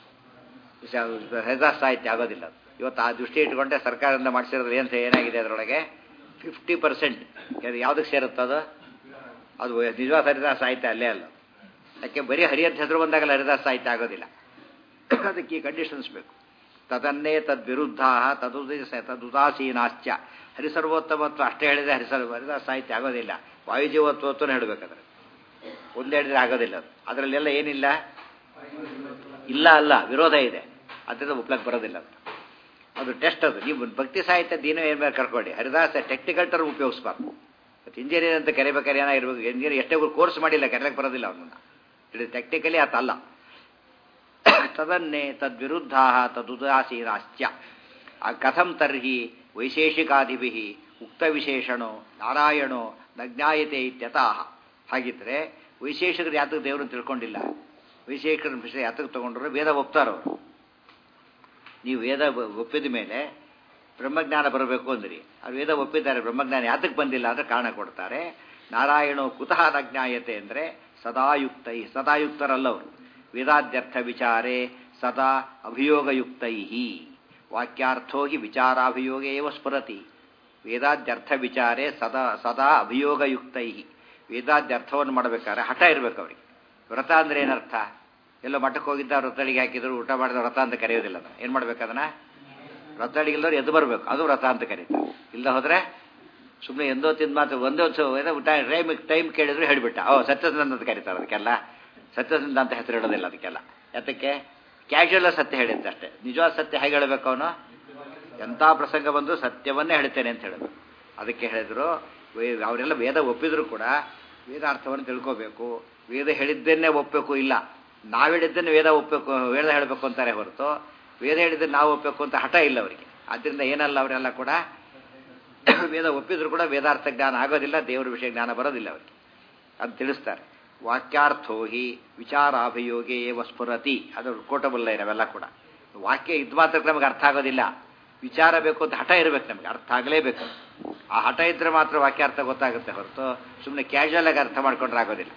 ಹರಿದಾಸ್ ಸಾಹಿತ್ಯ ಆಗೋದಿಲ್ಲ ಇವತ್ತು ಆ ದೃಷ್ಟಿ ಇಟ್ಕೊಂಡೆ ಸರ್ಕಾರದಿಂದ ಮಾಡಿಸಿರೋದು ಏನು ಏನಾಗಿದೆ ಅದರೊಳಗೆ ಫಿಫ್ಟಿ ಪರ್ಸೆಂಟ್ ಯಾವುದಕ್ಕೆ ಸೇರುತ್ತದು ಅದು ನಿಜವಾದ ಹರಿದಾಸ್ ಸಾಹಿತ್ಯ ಅಲ್ಲೇ ಅಲ್ಲ ಯಾಕೆ ಬರೀ ಹರಿಯಂತ ಹೆಸರು ಬಂದಾಗಲ್ಲ ಹರಿದಾಸ್ ಸಾಹಿತ್ಯ ಆಗೋದಿಲ್ಲ ಅದಕ್ಕೆ ಈ ಕಂಡೀಷನ್ಸ್ ಬೇಕು ತದನ್ನೇ ತದ್ವಿರುದ್ಧ ತದುದ ತದುದಾಸೀನಾಶ್ಚ ಹರಿಸರ್ವೋತ್ತಮತ್ವ ಅಷ್ಟೇ ಹೇಳಿದ್ರೆ ಹರಿಸರ್ವ ಹರಿದಾಸ್ ಸಾಹಿತ್ಯ ಆಗೋದಿಲ್ಲ ವಾಯುಜೀವತ್ವತ್ವನ ಹೇಳಬೇಕಾದ್ರೆ ಒಂದು ಹೇಳಿದ್ರೆ ಆಗೋದಿಲ್ಲ ಅದು ಅದರಲ್ಲೆಲ್ಲ ಏನಿಲ್ಲ ಇಲ್ಲ ಅಲ್ಲ ವಿರೋಧ ಇದೆ ಅದರಿಂದ ಉಪ್ಲಕ್ಕೆ ಬರೋದಿಲ್ಲ ಅಂತ ಅದು ಟೆಸ್ಟ್ ಅದು ನೀವು ಭಕ್ತಿ ಸಾಹಿತ್ಯ ದಿನ ಏನು ಬೇಕು ಕರ್ಕೊಳ್ಳಿ ಹರಿದಾಸ ಟೆಕ್ನಿಕಲ್ ಟರ್ಮ್ ಉಪಯೋಗಿಸ್ಬಾರ್ದು ಮತ್ತು ಇಂಜಿನಿಯರ್ ಅಂತ ಕರಿಬೇಕಾದ್ರೆ ಏನಾಗಿರ್ಬೇಕು ಇಂಜಿನಿಯರ್ ಎಷ್ಟೇ ಕೋರ್ಸ್ ಮಾಡಿಲ್ಲ ಕರೆಯಕ್ಕೆ ಬರೋದಿಲ್ಲ ಅವನನ್ನು ಇದು ಟೆಕ್ನಿಕಲಿ ಆತಲ್ಲ ತದನ್ನೇ ತದ್ವಿರುದ್ಧ ತದುದಾಸೀನಾಶ್ಚ ಕಥಂ ತರ್ಹಿ ವೈಶೇಷಿಕಾದಿಭಿ ಉಕ್ತ ವಿಶೇಷಣೋ ನಾರಾಯಣೋ ನಜ್ಞಾಯತೆ ಇತ್ಯತಃ ಹಾಗಿದ್ರೆ ವೈಶೇಷಿಕರು ಯಾತಕ್ಕೆ ದೇವರನ್ನು ತಿಳ್ಕೊಂಡಿಲ್ಲ ವೈಶೇಷಿಕರ ವಿಷಯ ಯಾತಕ್ಕೆ ತಗೊಂಡ್ರು ವೇದ ಒಪ್ತಾರವರು ನೀವು ವೇದ ಒಪ್ಪಿದ ಮೇಲೆ ಬ್ರಹ್ಮಜ್ಞಾನ ಬರಬೇಕು ಅಂದ್ರಿ ಅವ್ರು ವೇದ ಒಪ್ಪಿದ್ದಾರೆ ಬ್ರಹ್ಮಜ್ಞಾನ ಯಾತಕ್ಕೆ ಬಂದಿಲ್ಲ ಅಂದರೆ ಕಾರಣ ಕೊಡ್ತಾರೆ ನಾರಾಯಣೋ ಕುತಃ ನಜ್ಞಾಯತೆ ಅಂದರೆ ಸದಾಯುಕ್ತೈ ಸದಾಯುಕ್ತರಲ್ಲವರು ವೇದಾದ್ಯರ್ಥ ವಿಚಾರೇ ಸದಾ ಅಭಿಯೋಗಯುಕ್ತೈ ವಾಕ್ಯಾರ್ಥೋ ಹಿ ವಿಚಾರಾಭಿಯೋಗ ಏವ ಸ್ಫುರತಿ ವೇದಾದ್ಯರ್ಥ ವಿಚಾರೇ ಸದಾ ಸದಾ ಅಭಿಯೋಗಯುಕ್ತೈ ವೇದಾದ್ಯರ್ಥವನ್ನು ಮಾಡಬೇಕಾದ್ರೆ ಹಠ ಇರಬೇಕು ಅವರಿಗೆ ವ್ರತ ಅಂದ್ರೆ ಏನರ್ಥ ಎಲ್ಲೋ ಮಠಕ್ಕೆ ಹೋಗಿದ್ದ ವ್ರತಳಿಗೆ ಹಾಕಿದ್ರು ಊಟ ಮಾಡಿದ ವ್ರತ ಅಂತ ಕರೆಯೋದಿಲ್ಲ ಅದನ್ನ ಏನು ಮಾಡ್ಬೇಕು ಅದನ್ನ ವ್ರತಳಿಗಿಲ್ಲವ್ರು ಎದ್ದು ಬರಬೇಕು ಅದು ವ್ರತ ಅಂತ ಕರೀತಾರೆ ಇಲ್ಲ ಹೋದ್ರೆ ಸುಮ್ಮನೆ ಎಂದೋ ತಿಂದ ಮಾತು ಒಂದೇ ಒಂದು ಊಟ ಟೈಮ್ ಟೈಮ್ ಕೇಳಿದ್ರು ಹೇಳಿಬಿಟ್ಟ ಓ ಸತ್ಯಸಂಧ ಅಂತ ಕರೀತಾರೆ ಅದಕ್ಕೆಲ್ಲ ಸತ್ಯಸಂಧ ಅಂತ ಹೆಸರು ಇಡೋದಿಲ್ಲ ಅದಕ್ಕೆಲ್ಲ ಯಾತಕ್ಕೆ ಕ್ಯಾಶುವಲ್ ಸತ್ಯ ಹೇಳಿದ್ದೆ ಅಷ್ಟೇ ನಿಜವಾದ ಸತ್ಯ ಹೇಗೆ ಹೇಳಬೇಕು ಅವನು ಎಂಥ ಪ್ರಸಂಗ ಬಂದು ಸತ್ಯವನ್ನೇ ಹೇಳ್ತೇನೆ ಅಂತ ಹೇಳಬೇಕು ಅದಕ್ಕೆ ಹೇಳಿದ್ರು ಅವರೆಲ್ಲ ವೇದ ಒಪ್ಪಿದ್ರು ಕೂಡ ವೇದಾರ್ಥವನ್ನು ತಿಳ್ಕೋಬೇಕು ವೇದ ಹೇಳಿದ್ದನ್ನೇ ಒಪ್ಪಬೇಕು ಇಲ್ಲ ನಾವು ಹೇಳಿದ್ದನ್ನು ವೇದ ಒಪ್ಪಬೇಕು ವೇದ ಹೇಳಬೇಕು ಅಂತಾರೆ ಹೊರತು ವೇದ ಹೇಳಿದ್ದನ್ನು ನಾವು ಒಪ್ಪಬೇಕು ಅಂತ ಹಠ ಇಲ್ಲ ಅವರಿಗೆ ಆದ್ದರಿಂದ ಏನಲ್ಲ ಅವರೆಲ್ಲ ಕೂಡ ವೇದ ಒಪ್ಪಿದ್ರು ಕೂಡ ವೇದಾರ್ಥ ಜ್ಞಾನ ಆಗೋದಿಲ್ಲ ದೇವರ ವಿಷಯ ಜ್ಞಾನ ಬರೋದಿಲ್ಲ ಅವರಿಗೆ ಅದು ತಿಳಿಸ್ತಾರೆ ವಾಕ್ಯಾರ್ಥೋ ಹಿ ವಿಚಾರಾಭಿಯೋಗೇ ಸ್ಫುರತಿ ಅದು ಕೋಟಬಲ್ಲ ಇರವೆಲ್ಲ ಕೂಡ ವಾಕ್ಯ ಇದು ಮಾತ್ರ ನಮಗೆ ಅರ್ಥ ಆಗೋದಿಲ್ಲ ವಿಚಾರ ಬೇಕು ಅಂತ ಹಠ ಇರಬೇಕು ನಮಗೆ ಅರ್ಥ ಆಗಲೇಬೇಕು ಆ ಹಠ ಇದ್ರೆ ಮಾತ್ರ ವಾಕ್ಯಾರ್ಥ ಗೊತ್ತಾಗುತ್ತೆ ಹೊರತು ಸುಮ್ಮನೆ ಕ್ಯಾಶುವಲ್ ಆಗಿ ಅರ್ಥ ಮಾಡ್ಕೊಂಡ್ರೆ ಆಗೋದಿಲ್ಲ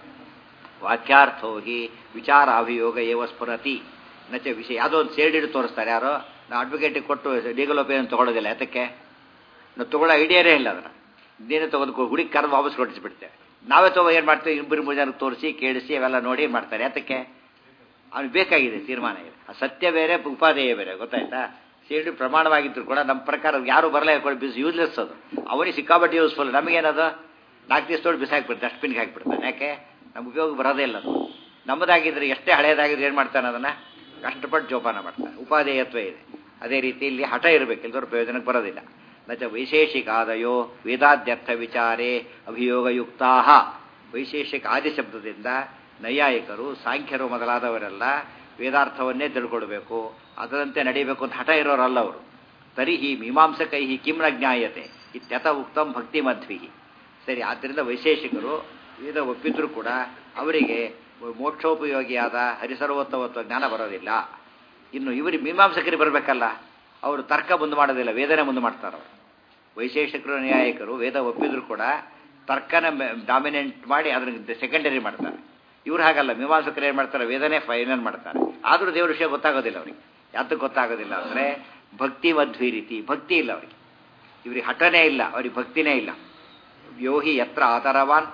ವಾಕ್ಯಾರ್ಥೋ ಹಿ ವಿಚಾರ ಅಭಿಯೋಗ ಏವ ಸ್ಫುರತಿ ನಚೆ ವಿಷಯ ಯಾವುದೋ ಒಂದು ಸೇರ್ಡಿಡು ತೋರಿಸ್ತಾರೆ ಯಾರೋ ನಾವು ಅಡ್ವೊಕೇಟಿಗೆ ಕೊಟ್ಟು ಲೀಗಲ್ ಒಪಿನಿಯನ್ ತೊಗೊಳೋದಿಲ್ಲ ಯಾತಕ್ಕೆ ನಾವು ತೊಗೊಳ್ಳೋ ಐಡಿಯಾನೇ ಇಲ್ಲ ಅದನ್ನು ನೀನೇ ತೊಗೊಂಡು ಹುಡುಗಿ ಕರೆದು ವಾಪಸ್ ಕೊಡಿಸ್ಬಿಡ್ತೇವೆ ನಾವೇ ತಗೋ ಏನು ಮಾಡ್ತೇವೆ ಇಬ್ಬರು ಮೂರು ಜನಕ್ಕೆ ತೋರಿಸಿ ಕೇಳಿಸಿ ಅವೆಲ್ಲ ನೋಡಿ ಮಾಡ್ತಾರೆ ಯಾತಕ್ಕೆ ಅವ್ನಿಗೆ ಬೇಕಾಗಿದೆ ತೀರ್ಮಾನ ಇದೆ ಆ ಸತ್ಯ ಬೇರೆ ಉಪಾದೇಯ ಬೇರೆ ಗೊತ್ತಾಯ್ತಾ ಸೇಡಿ ಪ್ರಮಾಣವಾಗಿದ್ರು ಕೂಡ ನಮ್ಮ ಪ್ರಕಾರ ಯಾರು ಬರಲೇ ಕೊಡಿ ಬಿಸ್ ಯೂಸ್ಲೆಸ್ ಅದು ಅವನಿಗೆ ಸಿಕ್ಕಾಪಟ್ಟೆ ಯೂಸ್ಫುಲ್ ನಮಗೇನದು ನಾಲ್ಕು ದಿವಸ ತೊಗೊಂಡು ಬಿಸಾಕ್ಬಿಡ್ತಾರೆ ಡಸ್ಟ್ಬಿನ್ಗೆ ಹಾಕಿಬಿಡ್ತಾನೆ ಯಾಕೆ ನಮ್ಗೆ ಉಪಯೋಗ ಬರೋದೇ ಇಲ್ಲ ಅದು ನಮ್ಮದಾಗಿದ್ರೆ ಎಷ್ಟೇ ಹಳೇದಾಗಿದ್ರೆ ಏನು ಮಾಡ್ತಾನೆ ಅದನ್ನು ಕಷ್ಟಪಟ್ಟು ಜೋಪಾನ ಮಾಡ್ತಾನೆ ಉಪಾದೇಯತ್ವ ಇದೆ ಅದೇ ರೀತಿ ಇಲ್ಲಿ ಹಠ ಇರಬೇಕು ಇಲ್ದವ್ರ ಪ್ರಯೋಜನಕ್ಕೆ ಬರೋದಿಲ್ಲ ನಚ ವೈಶೇಷಿಕಾದಯೋ ವೇದಾದ್ಯರ್ಥ ವಿಚಾರೇ ಅಭಿಯೋಗಯುಕ್ತಾ ವೈಶೇಷಿಕ ಆದಿ ಶಬ್ದದಿಂದ ನೈಯಾಯಿಕರು ಸಾಂಖ್ಯರು ಮೊದಲಾದವರೆಲ್ಲ ವೇದಾರ್ಥವನ್ನೇ ತಿಳ್ಕೊಳ್ಬೇಕು ಅದರಂತೆ ನಡೀಬೇಕು ಅಂತ ಹಠ ಇರೋರಲ್ಲ ಅವರು ತರಿಹಿ ಮೀಮಾಂಸಕೈ ಕಿಂ ನ ಜ್ಞಾಯತೆ ಇತ್ಯಥ ಉಕ್ತಂ ಭಕ್ತಿ ಮಧ್ವಿ ಸರಿ ಆದ್ದರಿಂದ ವೈಶೇಷಿಕರು ವೇದ ಒಪ್ಪಿದ್ರು ಕೂಡ ಅವರಿಗೆ ಮೋಕ್ಷೋಪಯೋಗಿಯಾದ ಹರಿಸರ್ವೋತ್ತಮತ್ವ ಜ್ಞಾನ ಬರೋದಿಲ್ಲ ಇನ್ನು ಇವರಿಗೆ ಮೀಮಾಂಸಕರಿಗೆ ಬರಬೇಕಲ್ಲ ಅವರು ತರ್ಕ ಮುಂದೆ ಮಾಡೋದಿಲ್ಲ ವೇದನೆ ಮುಂದೆ ಮಾಡ್ತಾರೆ ಅವರು ವೈಶೇಷಿಕರು ನ್ಯಾಯಿಕರು ವೇದ ಒಪ್ಪಿದ್ರು ಕೂಡ ತರ್ಕನ ಡಾಮಿನೆಂಟ್ ಮಾಡಿ ಅದನ್ನ ಸೆಕೆಂಡರಿ ಮಾಡ್ತಾರೆ ಇವ್ರು ಹಾಗಲ್ಲ ಮೀಮಾಂಸಕರು ಏನು ಮಾಡ್ತಾರೆ ವೇದನೆ ಫೈನಲ್ ಮಾಡ್ತಾರೆ ಆದರೂ ದೇವ್ರ ವಿಷಯ ಗೊತ್ತಾಗೋದಿಲ್ಲ ಅವ್ರಿಗೆ ಯಾತಕ್ಕೆ ಗೊತ್ತಾಗೋದಿಲ್ಲ ಅಂದರೆ ಭಕ್ತಿ ಮಧ್ವಿ ರೀತಿ ಭಕ್ತಿ ಇಲ್ಲ ಅವರಿಗೆ ಇವ್ರಿಗೆ ಹಠನೇ ಇಲ್ಲ ಅವ್ರಿಗೆ ಭಕ್ತಿನೇ ಇಲ್ಲ ಯೋಹಿ ಯತ್ರ ಆತರವಾನ್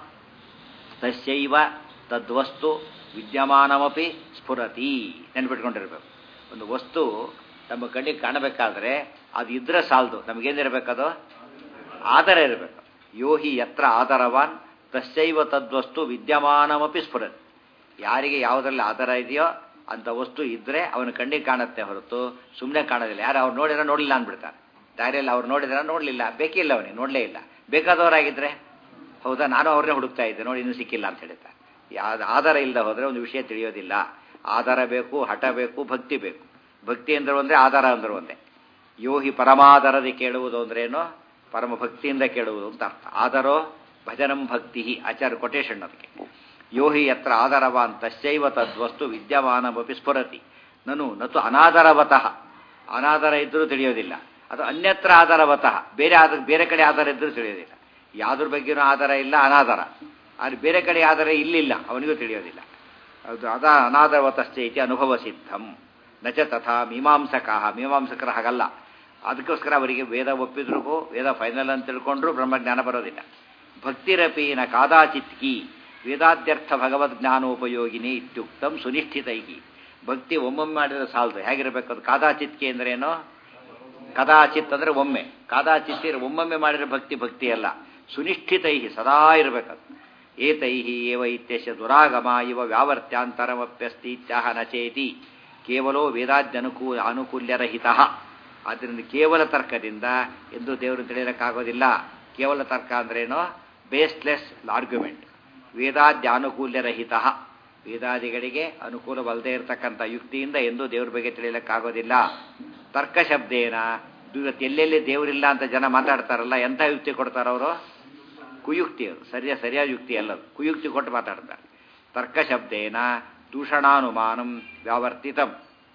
ತಸ್ಯೈವ ತದ್ವಸ್ತು ವಿದ್ಯಮಾನಮಪಿ ಸ್ಫುರತಿ ನೆನ್ಪಿಟ್ಕೊಂಡಿರ್ಬೇಕು ಒಂದು ವಸ್ತು ನಮ್ಮ ಕಣ್ಣಿಗೆ ಕಾಣಬೇಕಾದ್ರೆ ಅದು ಇದ್ರೆ ಸಾಲದು ನಮಗೇನಿರಬೇಕದು ಆಧಾರ ಇರಬೇಕು ಯೋಹಿ ಯತ್ರ ಆಧಾರವಾನ್ ತಸ್ಯೈವ ತದ್ವಸ್ತು ವಿದ್ಯಮಾನಮಪಿ ಸ್ಫುರತಿ ಯಾರಿಗೆ ಯಾವುದರಲ್ಲಿ ಆಧಾರ ಇದೆಯೋ ಅಂಥ ವಸ್ತು ಇದ್ದರೆ ಅವನ ಕಣ್ಣಿಗೆ ಕಾಣುತ್ತೆ ಹೊರತು ಸುಮ್ಮನೆ ಕಾಣೋದಿಲ್ಲ ಯಾರು ಅವ್ರು ನೋಡಿದ್ರೆ ನೋಡಲಿಲ್ಲ ಅಂದ್ಬಿಡ್ತಾರೆ ದಾರಿಯಲ್ಲಿ ಅವ್ರು ನೋಡಿದ್ರೆ ನೋಡಲಿಲ್ಲ ಬೇಕಿಲ್ಲ ಅವನಿಗೆ ನೋಡಲೇ ಇಲ್ಲ ಬೇಕಾದವರಾಗಿದ್ದರೆ ಹೌದಾ ನಾನು ಅವ್ರನ್ನೇ ಹುಡುಕ್ತಾ ಇದ್ದೆ ನೋಡಿ ಇನ್ನೂ ಸಿಕ್ಕಿಲ್ಲ ಅಂತ ಹೇಳ್ತಾರೆ ಯಾವ್ದು ಆಧಾರ ಇಲ್ಲದೆ ಹೋದರೆ ಒಂದು ವಿಷಯ ತಿಳಿಯೋದಿಲ್ಲ ಆಧಾರ ಬೇಕು ಹಠ ಬೇಕು ಭಕ್ತಿ ಬೇಕು ಭಕ್ತಿ ಅಂದ್ರೆ ಒಂದೇ ಆಧಾರ ಅಂದ್ರೆ ಒಂದೇ ಯೋ ಹಿ ಪರಮಾದರದಿ ಕೇಳುವುದು ಅಂದ್ರೇನು ಪರಮ ಭಕ್ತಿಯಿಂದ ಕೇಳುವುದು ಅಂತ ಅರ್ಥ ಆದರೋ ಭಜನಂ ಭಕ್ತಿ ಆಚಾರ್ಯ ಕೊಟೇಶನ್ ಅದಕ್ಕೆ ಯೋ ಹಿ ಯತ್ರ ಆದರವಾನ್ ತಸ್ಯೈವ ತದ್ವಸ್ತು ವಿದ್ಯಮಾನಮಪಿ ಸ್ಫುರತಿ ನನು ನತು ಅನಾದರವತಃ ಅನಾದರ ಇದ್ದರೂ ತಿಳಿಯೋದಿಲ್ಲ ಅದು ಅನ್ಯತ್ರ ಆಧಾರವತಃ ಬೇರೆ ಆದ ಬೇರೆ ಕಡೆ ಆಧಾರ ಇದ್ದರೂ ತಿಳಿಯೋದಿಲ್ಲ ಯಾವುದ್ರ ಬಗ್ಗೆನೂ ಆಧಾರ ಇಲ್ಲ ಅನಾಧಾರ ಆದರೆ ಬೇರೆ ಕಡೆ ಆಧಾರ ಇಲ್ಲಿಲ್ಲ ಅವನಿಗೂ ತಿಳಿಯೋದಿಲ್ಲ ಅದು ಅದ ಅನಾದರವತಶ್ಚ ಇತಿ ಅನುಭವ ಸಿದ್ಧಂ ನಚ ತಥಾ ಮೀಮಾಂಸಕಾಹ ಮೀಮಾಂಸಕರ ಹಾಗಲ್ಲ ಅದಕ್ಕೋಸ್ಕರ ಅವರಿಗೆ ವೇದ ಒಪ್ಪಿದ್ರಿಗೂ ವೇದ ಫೈನಲ್ ಅಂತ ತಿಳ್ಕೊಂಡ್ರೂ ಬ್ರಹ್ಮಜ್ಞಾನ ಬರೋದಿಲ್ಲ ಭಕ್ತಿರಪಿ ನ ಕಾದಾಚಿತ್ಕಿ ವೇದಾದ್ಯರ್ಥ ಭಗವದ್ ಜ್ಞಾನೋಪಯೋಗಿನಿ ಇತ್ಯುಕ್ತಂ ಸುನಿಷ್ಠಿತೈಗಿ ಭಕ್ತಿ ಒಮ್ಮೊಮ್ಮೆ ಮಾಡಿದ್ರೆ ಸಾಲದು ಹೇಗಿರಬೇಕು ಅದು ಕಾದಾಚಿತ್ಕಿ ಅಂದ್ರೇನು ಕದಾಚಿತ್ ಅಂದ್ರೆ ಒಮ್ಮೆ ಕಾದಾಚಿತ್ ಒಮ್ಮೊಮ್ಮೆ ಮಾಡಿದ್ರೆ ಭಕ್ತಿ ಭಕ್ತಿ ಅಲ್ಲ ಸುನಿಷ್ಠಿತೈ ಸದಾ ಇರಬೇಕದು ಏತೈ ಏವ ಇತ್ಯಶ ದುರಾಗಮ ಇವ ವ್ಯಾವರ್ತ್ಯಾಂತರಮಪ್ಯಸ್ತಿ ಇತ್ಯಾಹ ನಚೇತಿ ಕೇವಲೋ ವೇದಾದ್ಯನುಕೂ ಅನುಕೂಲ್ಯರಹಿತ ಆದ್ದರಿಂದ ಕೇವಲ ತರ್ಕದಿಂದ ಎಂದು ದೇವರು ತಿಳಿಯಲಿಕ್ಕಾಗೋದಿಲ್ಲ ಕೇವಲ ತರ್ಕ ಅಂದ್ರೇನು ಬೇಸ್ಲೆಸ್ ಆರ್ಗ್ಯುಮೆಂಟ್ ವೇದಾದ್ಯಾನುಕೂಲ್ಯರಹಿತ ವೇದಾದಿಗಳಿಗೆ ಅನುಕೂಲವಲ್ಲದೆ ಇರತಕ್ಕಂಥ ಯುಕ್ತಿಯಿಂದ ಎಂದೂ ದೇವ್ರ ಬಗ್ಗೆ ತಿಳಿಯಲಿಕ್ಕಾಗೋದಿಲ್ಲ ತರ್ಕ ಶಬ್ದೇನ ಇವತ್ತು ಎಲ್ಲೆಲ್ಲಿ ದೇವರಿಲ್ಲ ಅಂತ ಜನ ಮಾತಾಡ್ತಾರಲ್ಲ ಎಂಥ ಯುಕ್ತಿ ಕೊಡ್ತಾರವರು ಕುಯುಕ್ತಿ ಅದು ಸರಿಯ ಸರಿಯಾದ ಯುಕ್ತಿ ಅಲ್ಲದು ಕುಯುಕ್ತಿ ಕೊಟ್ಟು ಮಾತಾಡ್ತಾರೆ ತರ್ಕ ಶಬ್ದೇನ ದೂಷಣಾನುಮಾನಂ ವ್ಯಾವರ್ತಿತಂ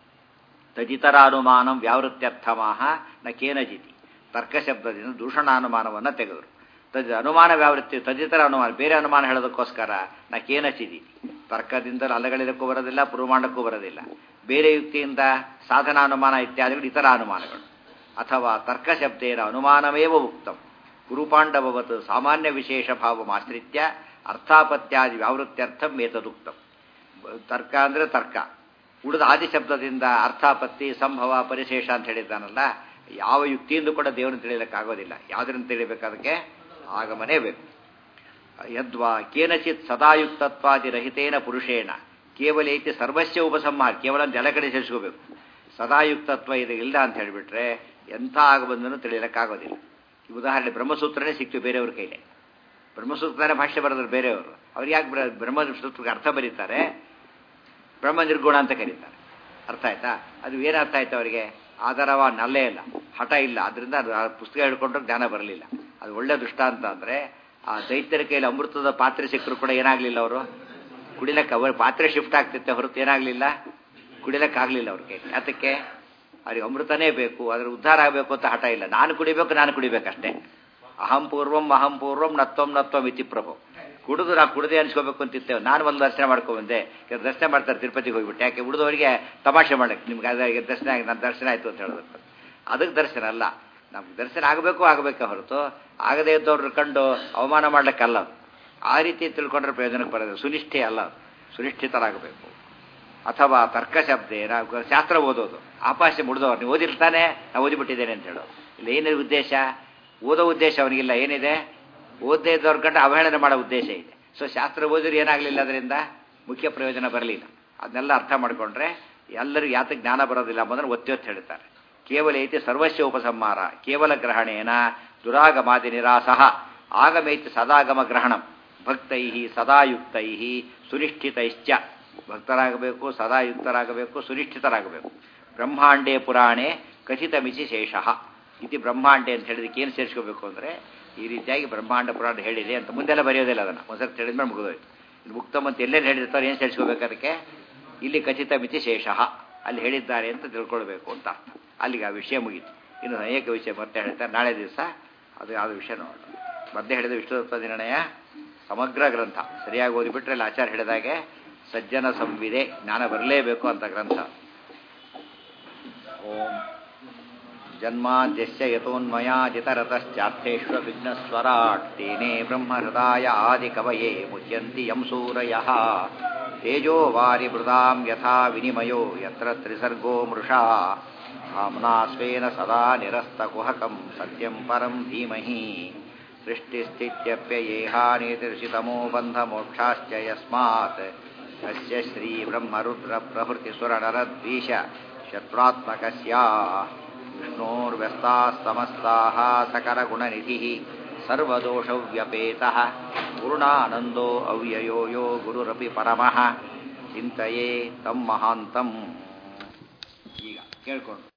ತಜಿತರಾನುಮಾನಂ ವ್ಯಾವೃತ್ಯರ್ಥಮಾಹ ನ ಕೇನಜಿತಿ ತರ್ಕ ಶಬ್ದದಿಂದ ದೂಷಣಾನುಮಾನವನ್ನು ತೆಗೆದರು ತದ್ ಅನುಮಾನ ವ್ಯಾವೃತ್ತಿ ತದಿತರ ಅನುಮಾನ ಬೇರೆ ಅನುಮಾನ ಹೇಳೋದಕ್ಕೋಸ್ಕರ ನಾ ಕೇನಚಿದಿ ತರ್ಕದಿಂದ ಅಲಗಳಿದಕ್ಕೂ ಬರೋದಿಲ್ಲ ಪುರುಮಾಂಡಕ್ಕೂ ಬರೋದಿಲ್ಲ ಬೇರೆ ಯುಕ್ತಿಯಿಂದ ಸಾಧನಾನುಮಾನ ಇತ್ಯಾದಿಗಳು ಇತರ ಅನುಮಾನಗಳು ಅಥವಾ ತರ್ಕ ಶಬ್ದೇನ ಅನುಮಾನಮೇವ ಉಕ್ತಂ ಗುರುಪಾಂಡವವತ್ ಸಾಮಾನ್ಯ ವಿಶೇಷ ಭಾವಮಾಶ್ರಿತ್ಯ ಅರ್ಥಾಪತ್ಯಾದಿ ವ್ಯಾವೃತ್ಯರ್ಥಂ ಏತದುಕ್ತಂ ತರ್ಕ ಅಂದರೆ ತರ್ಕ ಉಳಿದ ಆದಿ ಶಬ್ದದಿಂದ ಅರ್ಥಾಪತ್ತಿ ಸಂಭವ ಪರಿಶೇಷ ಅಂತ ಹೇಳಿದ್ದಾನಲ್ಲ ಯಾವ ಯುಕ್ತಿಯಿಂದ ಕೂಡ ದೇವರನ್ನು ತಿಳಿಯಲಿಕ್ಕಾಗೋದಿಲ್ಲ ಯಾವುದರಿಂದ ತಿಳಿಯಬೇಕಾದಕ್ಕೆ ಆಗಮನೇ ಬೇಕು ಯದ್ವಾ ಕೇನಚಿತ್ ಸದಾಯುಕ್ತತ್ವಾದಿ ರಹಿತೇನ ಪುರುಷೇಣ ಕೇವಲ ಐತಿ ಸರ್ವಸ್ಯ ಉಪಸಂಹಾರ ಕೇವಲ ಜಲಕಡೆ ಸೇರಿಸ್ಕೋಬೇಕು ಸದಾಯುಕ್ತತ್ವ ಇದು ಇಲ್ಲ ಅಂತ ಹೇಳಿಬಿಟ್ರೆ ಎಂಥ ಆಗಬಂದನು ತಿಳಿಯಲಿಕ್ಕಾಗೋದಿಲ್ಲ ಈ ಉದಾಹರಣೆ ಬ್ರಹ್ಮಸೂತ್ರನೇ ಸಿಕ್ತು ಬೇರೆಯವ್ರ ಕೈಲಿ ಬ್ರಹ್ಮಸೂತ್ರನೇ ಭಾಷೆ ಬರೆದ್ರು ಬೇರೆಯವರು ಅವ್ರು ಯಾಕೆ ಬ್ರಹ್ಮಸೂತ್ರಕ್ಕೆ ಅರ್ಥ ಬರೀತಾರೆ ಬ್ರಹ್ಮ ನಿರ್ಗುಣ ಅಂತ ಕರೀತಾರೆ ಅರ್ಥ ಆಯ್ತಾ ಅದು ಏನು ಅರ್ಥ ಆಯ್ತು ಅವರಿಗೆ ಆಧಾರವ ನಲ್ಲೇ ಇಲ್ಲ ಹಠ ಇಲ್ಲ ಅದರಿಂದ ಅದು ಆ ಪುಸ್ತಕ ಹೇಳ್ಕೊಂಡ್ರೆ ಜ್ಞಾನ ಬರಲಿಲ್ಲ ಅದು ಒಳ್ಳೆ ದೃಷ್ಟಾಂತ ಅಂದರೆ ಆ ದೈತ್ಯರ ಕೈಯಲ್ಲಿ ಅಮೃತದ ಪಾತ್ರೆ ಸಿಕ್ಕರು ಕೂಡ ಏನಾಗಲಿಲ್ಲ ಅವರು ಕುಡಿಲಕ್ಕೆ ಅವ್ರ ಪಾತ್ರೆ ಶಿಫ್ಟ್ ಆಗ್ತಿತ್ತೆ ಹೊರತು ಏನಾಗಲಿಲ್ಲ ಕುಡಿಲಕ್ಕಾಗಲಿಲ್ಲ ಅವ್ರ ಕೈ ಯಾತಕ್ಕೆ ಅವ್ರಿಗೆ ಅಮೃತನೇ ಬೇಕು ಅದ್ರ ಉದ್ಧಾರ ಆಗಬೇಕು ಅಂತ ಹಠ ಇಲ್ಲ ನಾನು ಕುಡಿಬೇಕು ನಾನು ಕುಡಿಬೇಕಷ್ಟೇ ಅಹಂ ಪೂರ್ವಂ ಅಹಂ ಪೂರ್ವಂ ನತ್ವಂ ನತ್ವಂ ಇತಿ ಪ್ರಭು ಕುಡಿದು ನಾವು ಕುಡದೆ ಅನ್ಸ್ಕೋಬೇಕು ಅಂತಿತ್ತೇವೆ ನಾನು ಒಂದು ದರ್ಶನ ಮಾಡ್ಕೊಂಡ್ಬಂದೆ ದರ್ಶನ ಮಾಡ್ತಾರೆ ತಿರುಪತಿಗೆ ಹೋಗ್ಬಿಟ್ಟು ಯಾಕೆ ಉಳಿದವರಿಗೆ ತಮಾಷೆ ಮಾಡಕ್ಕೆ ನಿಮ್ಗೆ ಅದಾಗಿ ದರ್ಶನ ಆಗಿ ನನ್ನ ದರ್ಶನ ಆಯಿತು ಅಂತ ಹೇಳಬೇಕು ಅದಕ್ಕೆ ದರ್ಶನ ಅಲ್ಲ ನಮ್ಗೆ ದರ್ಶನ ಆಗಬೇಕು ಆಗಬೇಕೆ ಹೊರತು ಆಗದೇ ಇದ್ದವ್ರನ್ನ ಕಂಡು ಅವಮಾನ ಮಾಡ್ಲಿಕ್ಕಲ್ಲ ಆ ರೀತಿ ತಿಳ್ಕೊಂಡ್ರೆ ಪ್ರಯೋಜನಕ್ಕೆ ಬರೋದು ಸುನಿಷ್ಠೆ ಅಲ್ಲ ಸುನಿಷ್ಠಿತರಾಗಬೇಕು ಅಥವಾ ತರ್ಕ ಶಬ್ದೇನ ಶಾಸ್ತ್ರ ಓದೋದು ಆಪಾಶ ಮುಡ್ದವ್ರು ನೀವು ಓದಿರ್ತಾನೆ ನಾನು ಓದಿಬಿಟ್ಟಿದ್ದೇನೆ ಅಂತ ಹೇಳೋದು ಇಲ್ಲ ಏನಿದೆ ಉದ್ದೇಶ ಓದೋ ಉದ್ದೇಶ ಅವನಿಗಿಲ್ಲ ಏನಿದೆ ಓದದೇ ಇದ್ದವ್ರ ಕಂಡು ಅವಹೇಳನ ಮಾಡೋ ಉದ್ದೇಶ ಇದೆ ಸೊ ಶಾಸ್ತ್ರ ಓದಿದ್ರು ಏನಾಗಲಿಲ್ಲ ಅದರಿಂದ ಮುಖ್ಯ ಪ್ರಯೋಜನ ಬರಲಿಲ್ಲ ಅದನ್ನೆಲ್ಲ ಅರ್ಥ ಮಾಡಿಕೊಂಡ್ರೆ ಎಲ್ಲರಿಗೂ ಯಾತಕ್ಕೆ ಜ್ಞಾನ ಬರೋದಿಲ್ಲ ಎಂಬುದನ್ನು ಒತ್ತಿ ಒತ್ತಿ ಹೇಳ್ತಾರೆ ಕೇವಲ ಐತಿ ಸರ್ವಸ್ವ ಉಪಸಂಹಾರ ಕೇವಲ ಗ್ರಹಣೇನ ದುರಾಗಮಾದಿ ನಿರಾಸಹ ಆಗಮೈತಿ ಸದಾಗಮ ಗ್ರಹಣಂ ಭಕ್ತೈ ಸದಾಯುಕ್ತೈ ಸುನಿಷ್ಠಿತೈಶ್ಚ ಭಕ್ತರಾಗಬೇಕು ಸದಾಯುಕ್ತರಾಗಬೇಕು ಸುನಿಷ್ಠಿತರಾಗಬೇಕು ಬ್ರಹ್ಮಾಂಡೇ ಪುರಾಣೆ ಕಥಿತ ಮಿತಿ ಶೇಷಃ ಇತಿ ಬ್ರಹ್ಮಾಂಡೆ ಅಂತ ಹೇಳಿದಕ್ಕೆ ಏನು ಸೇರಿಸ್ಕೋಬೇಕು ಅಂದರೆ ಈ ರೀತಿಯಾಗಿ ಬ್ರಹ್ಮಾಂಡ ಪುರಾಣ ಹೇಳಿದೆ ಅಂತ ಮುಂದೆಲ್ಲ ಬರೆಯೋದಿಲ್ಲ ಅದನ್ನು ಒಂದ್ಸರಿ ಹೇಳಿದ್ಮೇಲೆ ಮುಗಿದೋಯ್ತು ಇದು ಮುಕ್ತಮ್ ಅಂತ ಎಲ್ಲೇನು ಹೇಳಿರ್ತಾರೆ ಏನು ಸೇರಿಸ್ಕೋಬೇಕು ಅದಕ್ಕೆ ಇಲ್ಲಿ ಖಚಿತ ಮಿತಿ ಶೇಷಃ ಅಲ್ಲಿ ಹೇಳಿದ್ದಾರೆ ಅಂತ ತಿಳ್ಕೊಳ್ಬೇಕು ಅಂತ ಅಲ್ಲಿಗೆ ಆ ವಿಷಯ ಮುಗೀತು ಇನ್ನು ಅನೇಕ ವಿಷಯ ಮತ್ತೆ ಹೇಳ್ತಾರೆ ನಾಳೆ ದಿವಸ ಅದು ಯಾವ ವಿಷಯ ನೋಡೋಣ ಮತ್ತೆ ಹೇಳಿದ ವಿಷ್ಣುದತ್ತ ನಿರ್ಣಯ ಸಮಗ್ರ ಗ್ರಂಥ ಸರಿಯಾಗಿ ಓದಿಬಿಟ್ರೆ ಅಲ್ಲಿ ಆಚಾರ ಹೇಳಿದಾಗೆ ಸಜ್ಜನ ಸಂವಿದೆ ಜ್ಞಾನ ಬರಲೇಬೇಕು ಅಂತ ಗ್ರಂಥ ಓಂ ಜನ್ಮಾದ್ಯಸ್ಯ ಯತೋನ್ಮಯಾಜಿತರತಶ್ಚಾರ್ಥೇಶ್ವ ವಿಘ್ನಸ್ವರಾಟ್ ತೇನೇ ಬ್ರಹ್ಮಹೃದಾಯ ಆದಿಕವಯೇ ಮುಚ್ಯಂತಿ ಯಂ ಸೂರಯಃ ತೇಜೋ ವಾರಿಮೃದಾಂ ಯಥಾ ವಿನಿಮಯೋ ಯತ್ರ ತ್ರಿಸರ್ಗೋ ಮೃಷಾ ಭಾಮ್ನಾ ಸ್ವೇನ ಸದಾ ನಿರಸ್ತಕುಹಕಂ ಸತ್ಯಂ ಪರಂ ಧೀಮಹಿ ಸೃಷ್ಟಿಸ್ಥಿತ್ಯಪ್ಯಯೇಹಾನೇತಿರ್ಷಿತಮೋ ಬಂಧಮೋಕ್ಷಾಶ್ಚ ಯಸ್ಮಾತ್ ಅಸ್ಯ ಶ್ರೀಬ್ರಹ್ಮರುದ್ರಪ್ರಭೃತಿಸುರನರದ್ವೀಶ ಶತ್ರುತ್ಮಕಸ್ಯ ವಿಷ್ಣೋರ್ವ್ಯಸ್ತಾಸ್ತಮಸ್ತಾः सकलगुणनिधिः सर्वदोषव्यपेतः पूर्णानन्दो अव्ययो यो गुरुरपि परमः ಚಿಂತೆಯೇ ತಮ್ಮ ಮಹಾಂತಂ ಈಗ ಕೇಳ್ಕೊಂಡು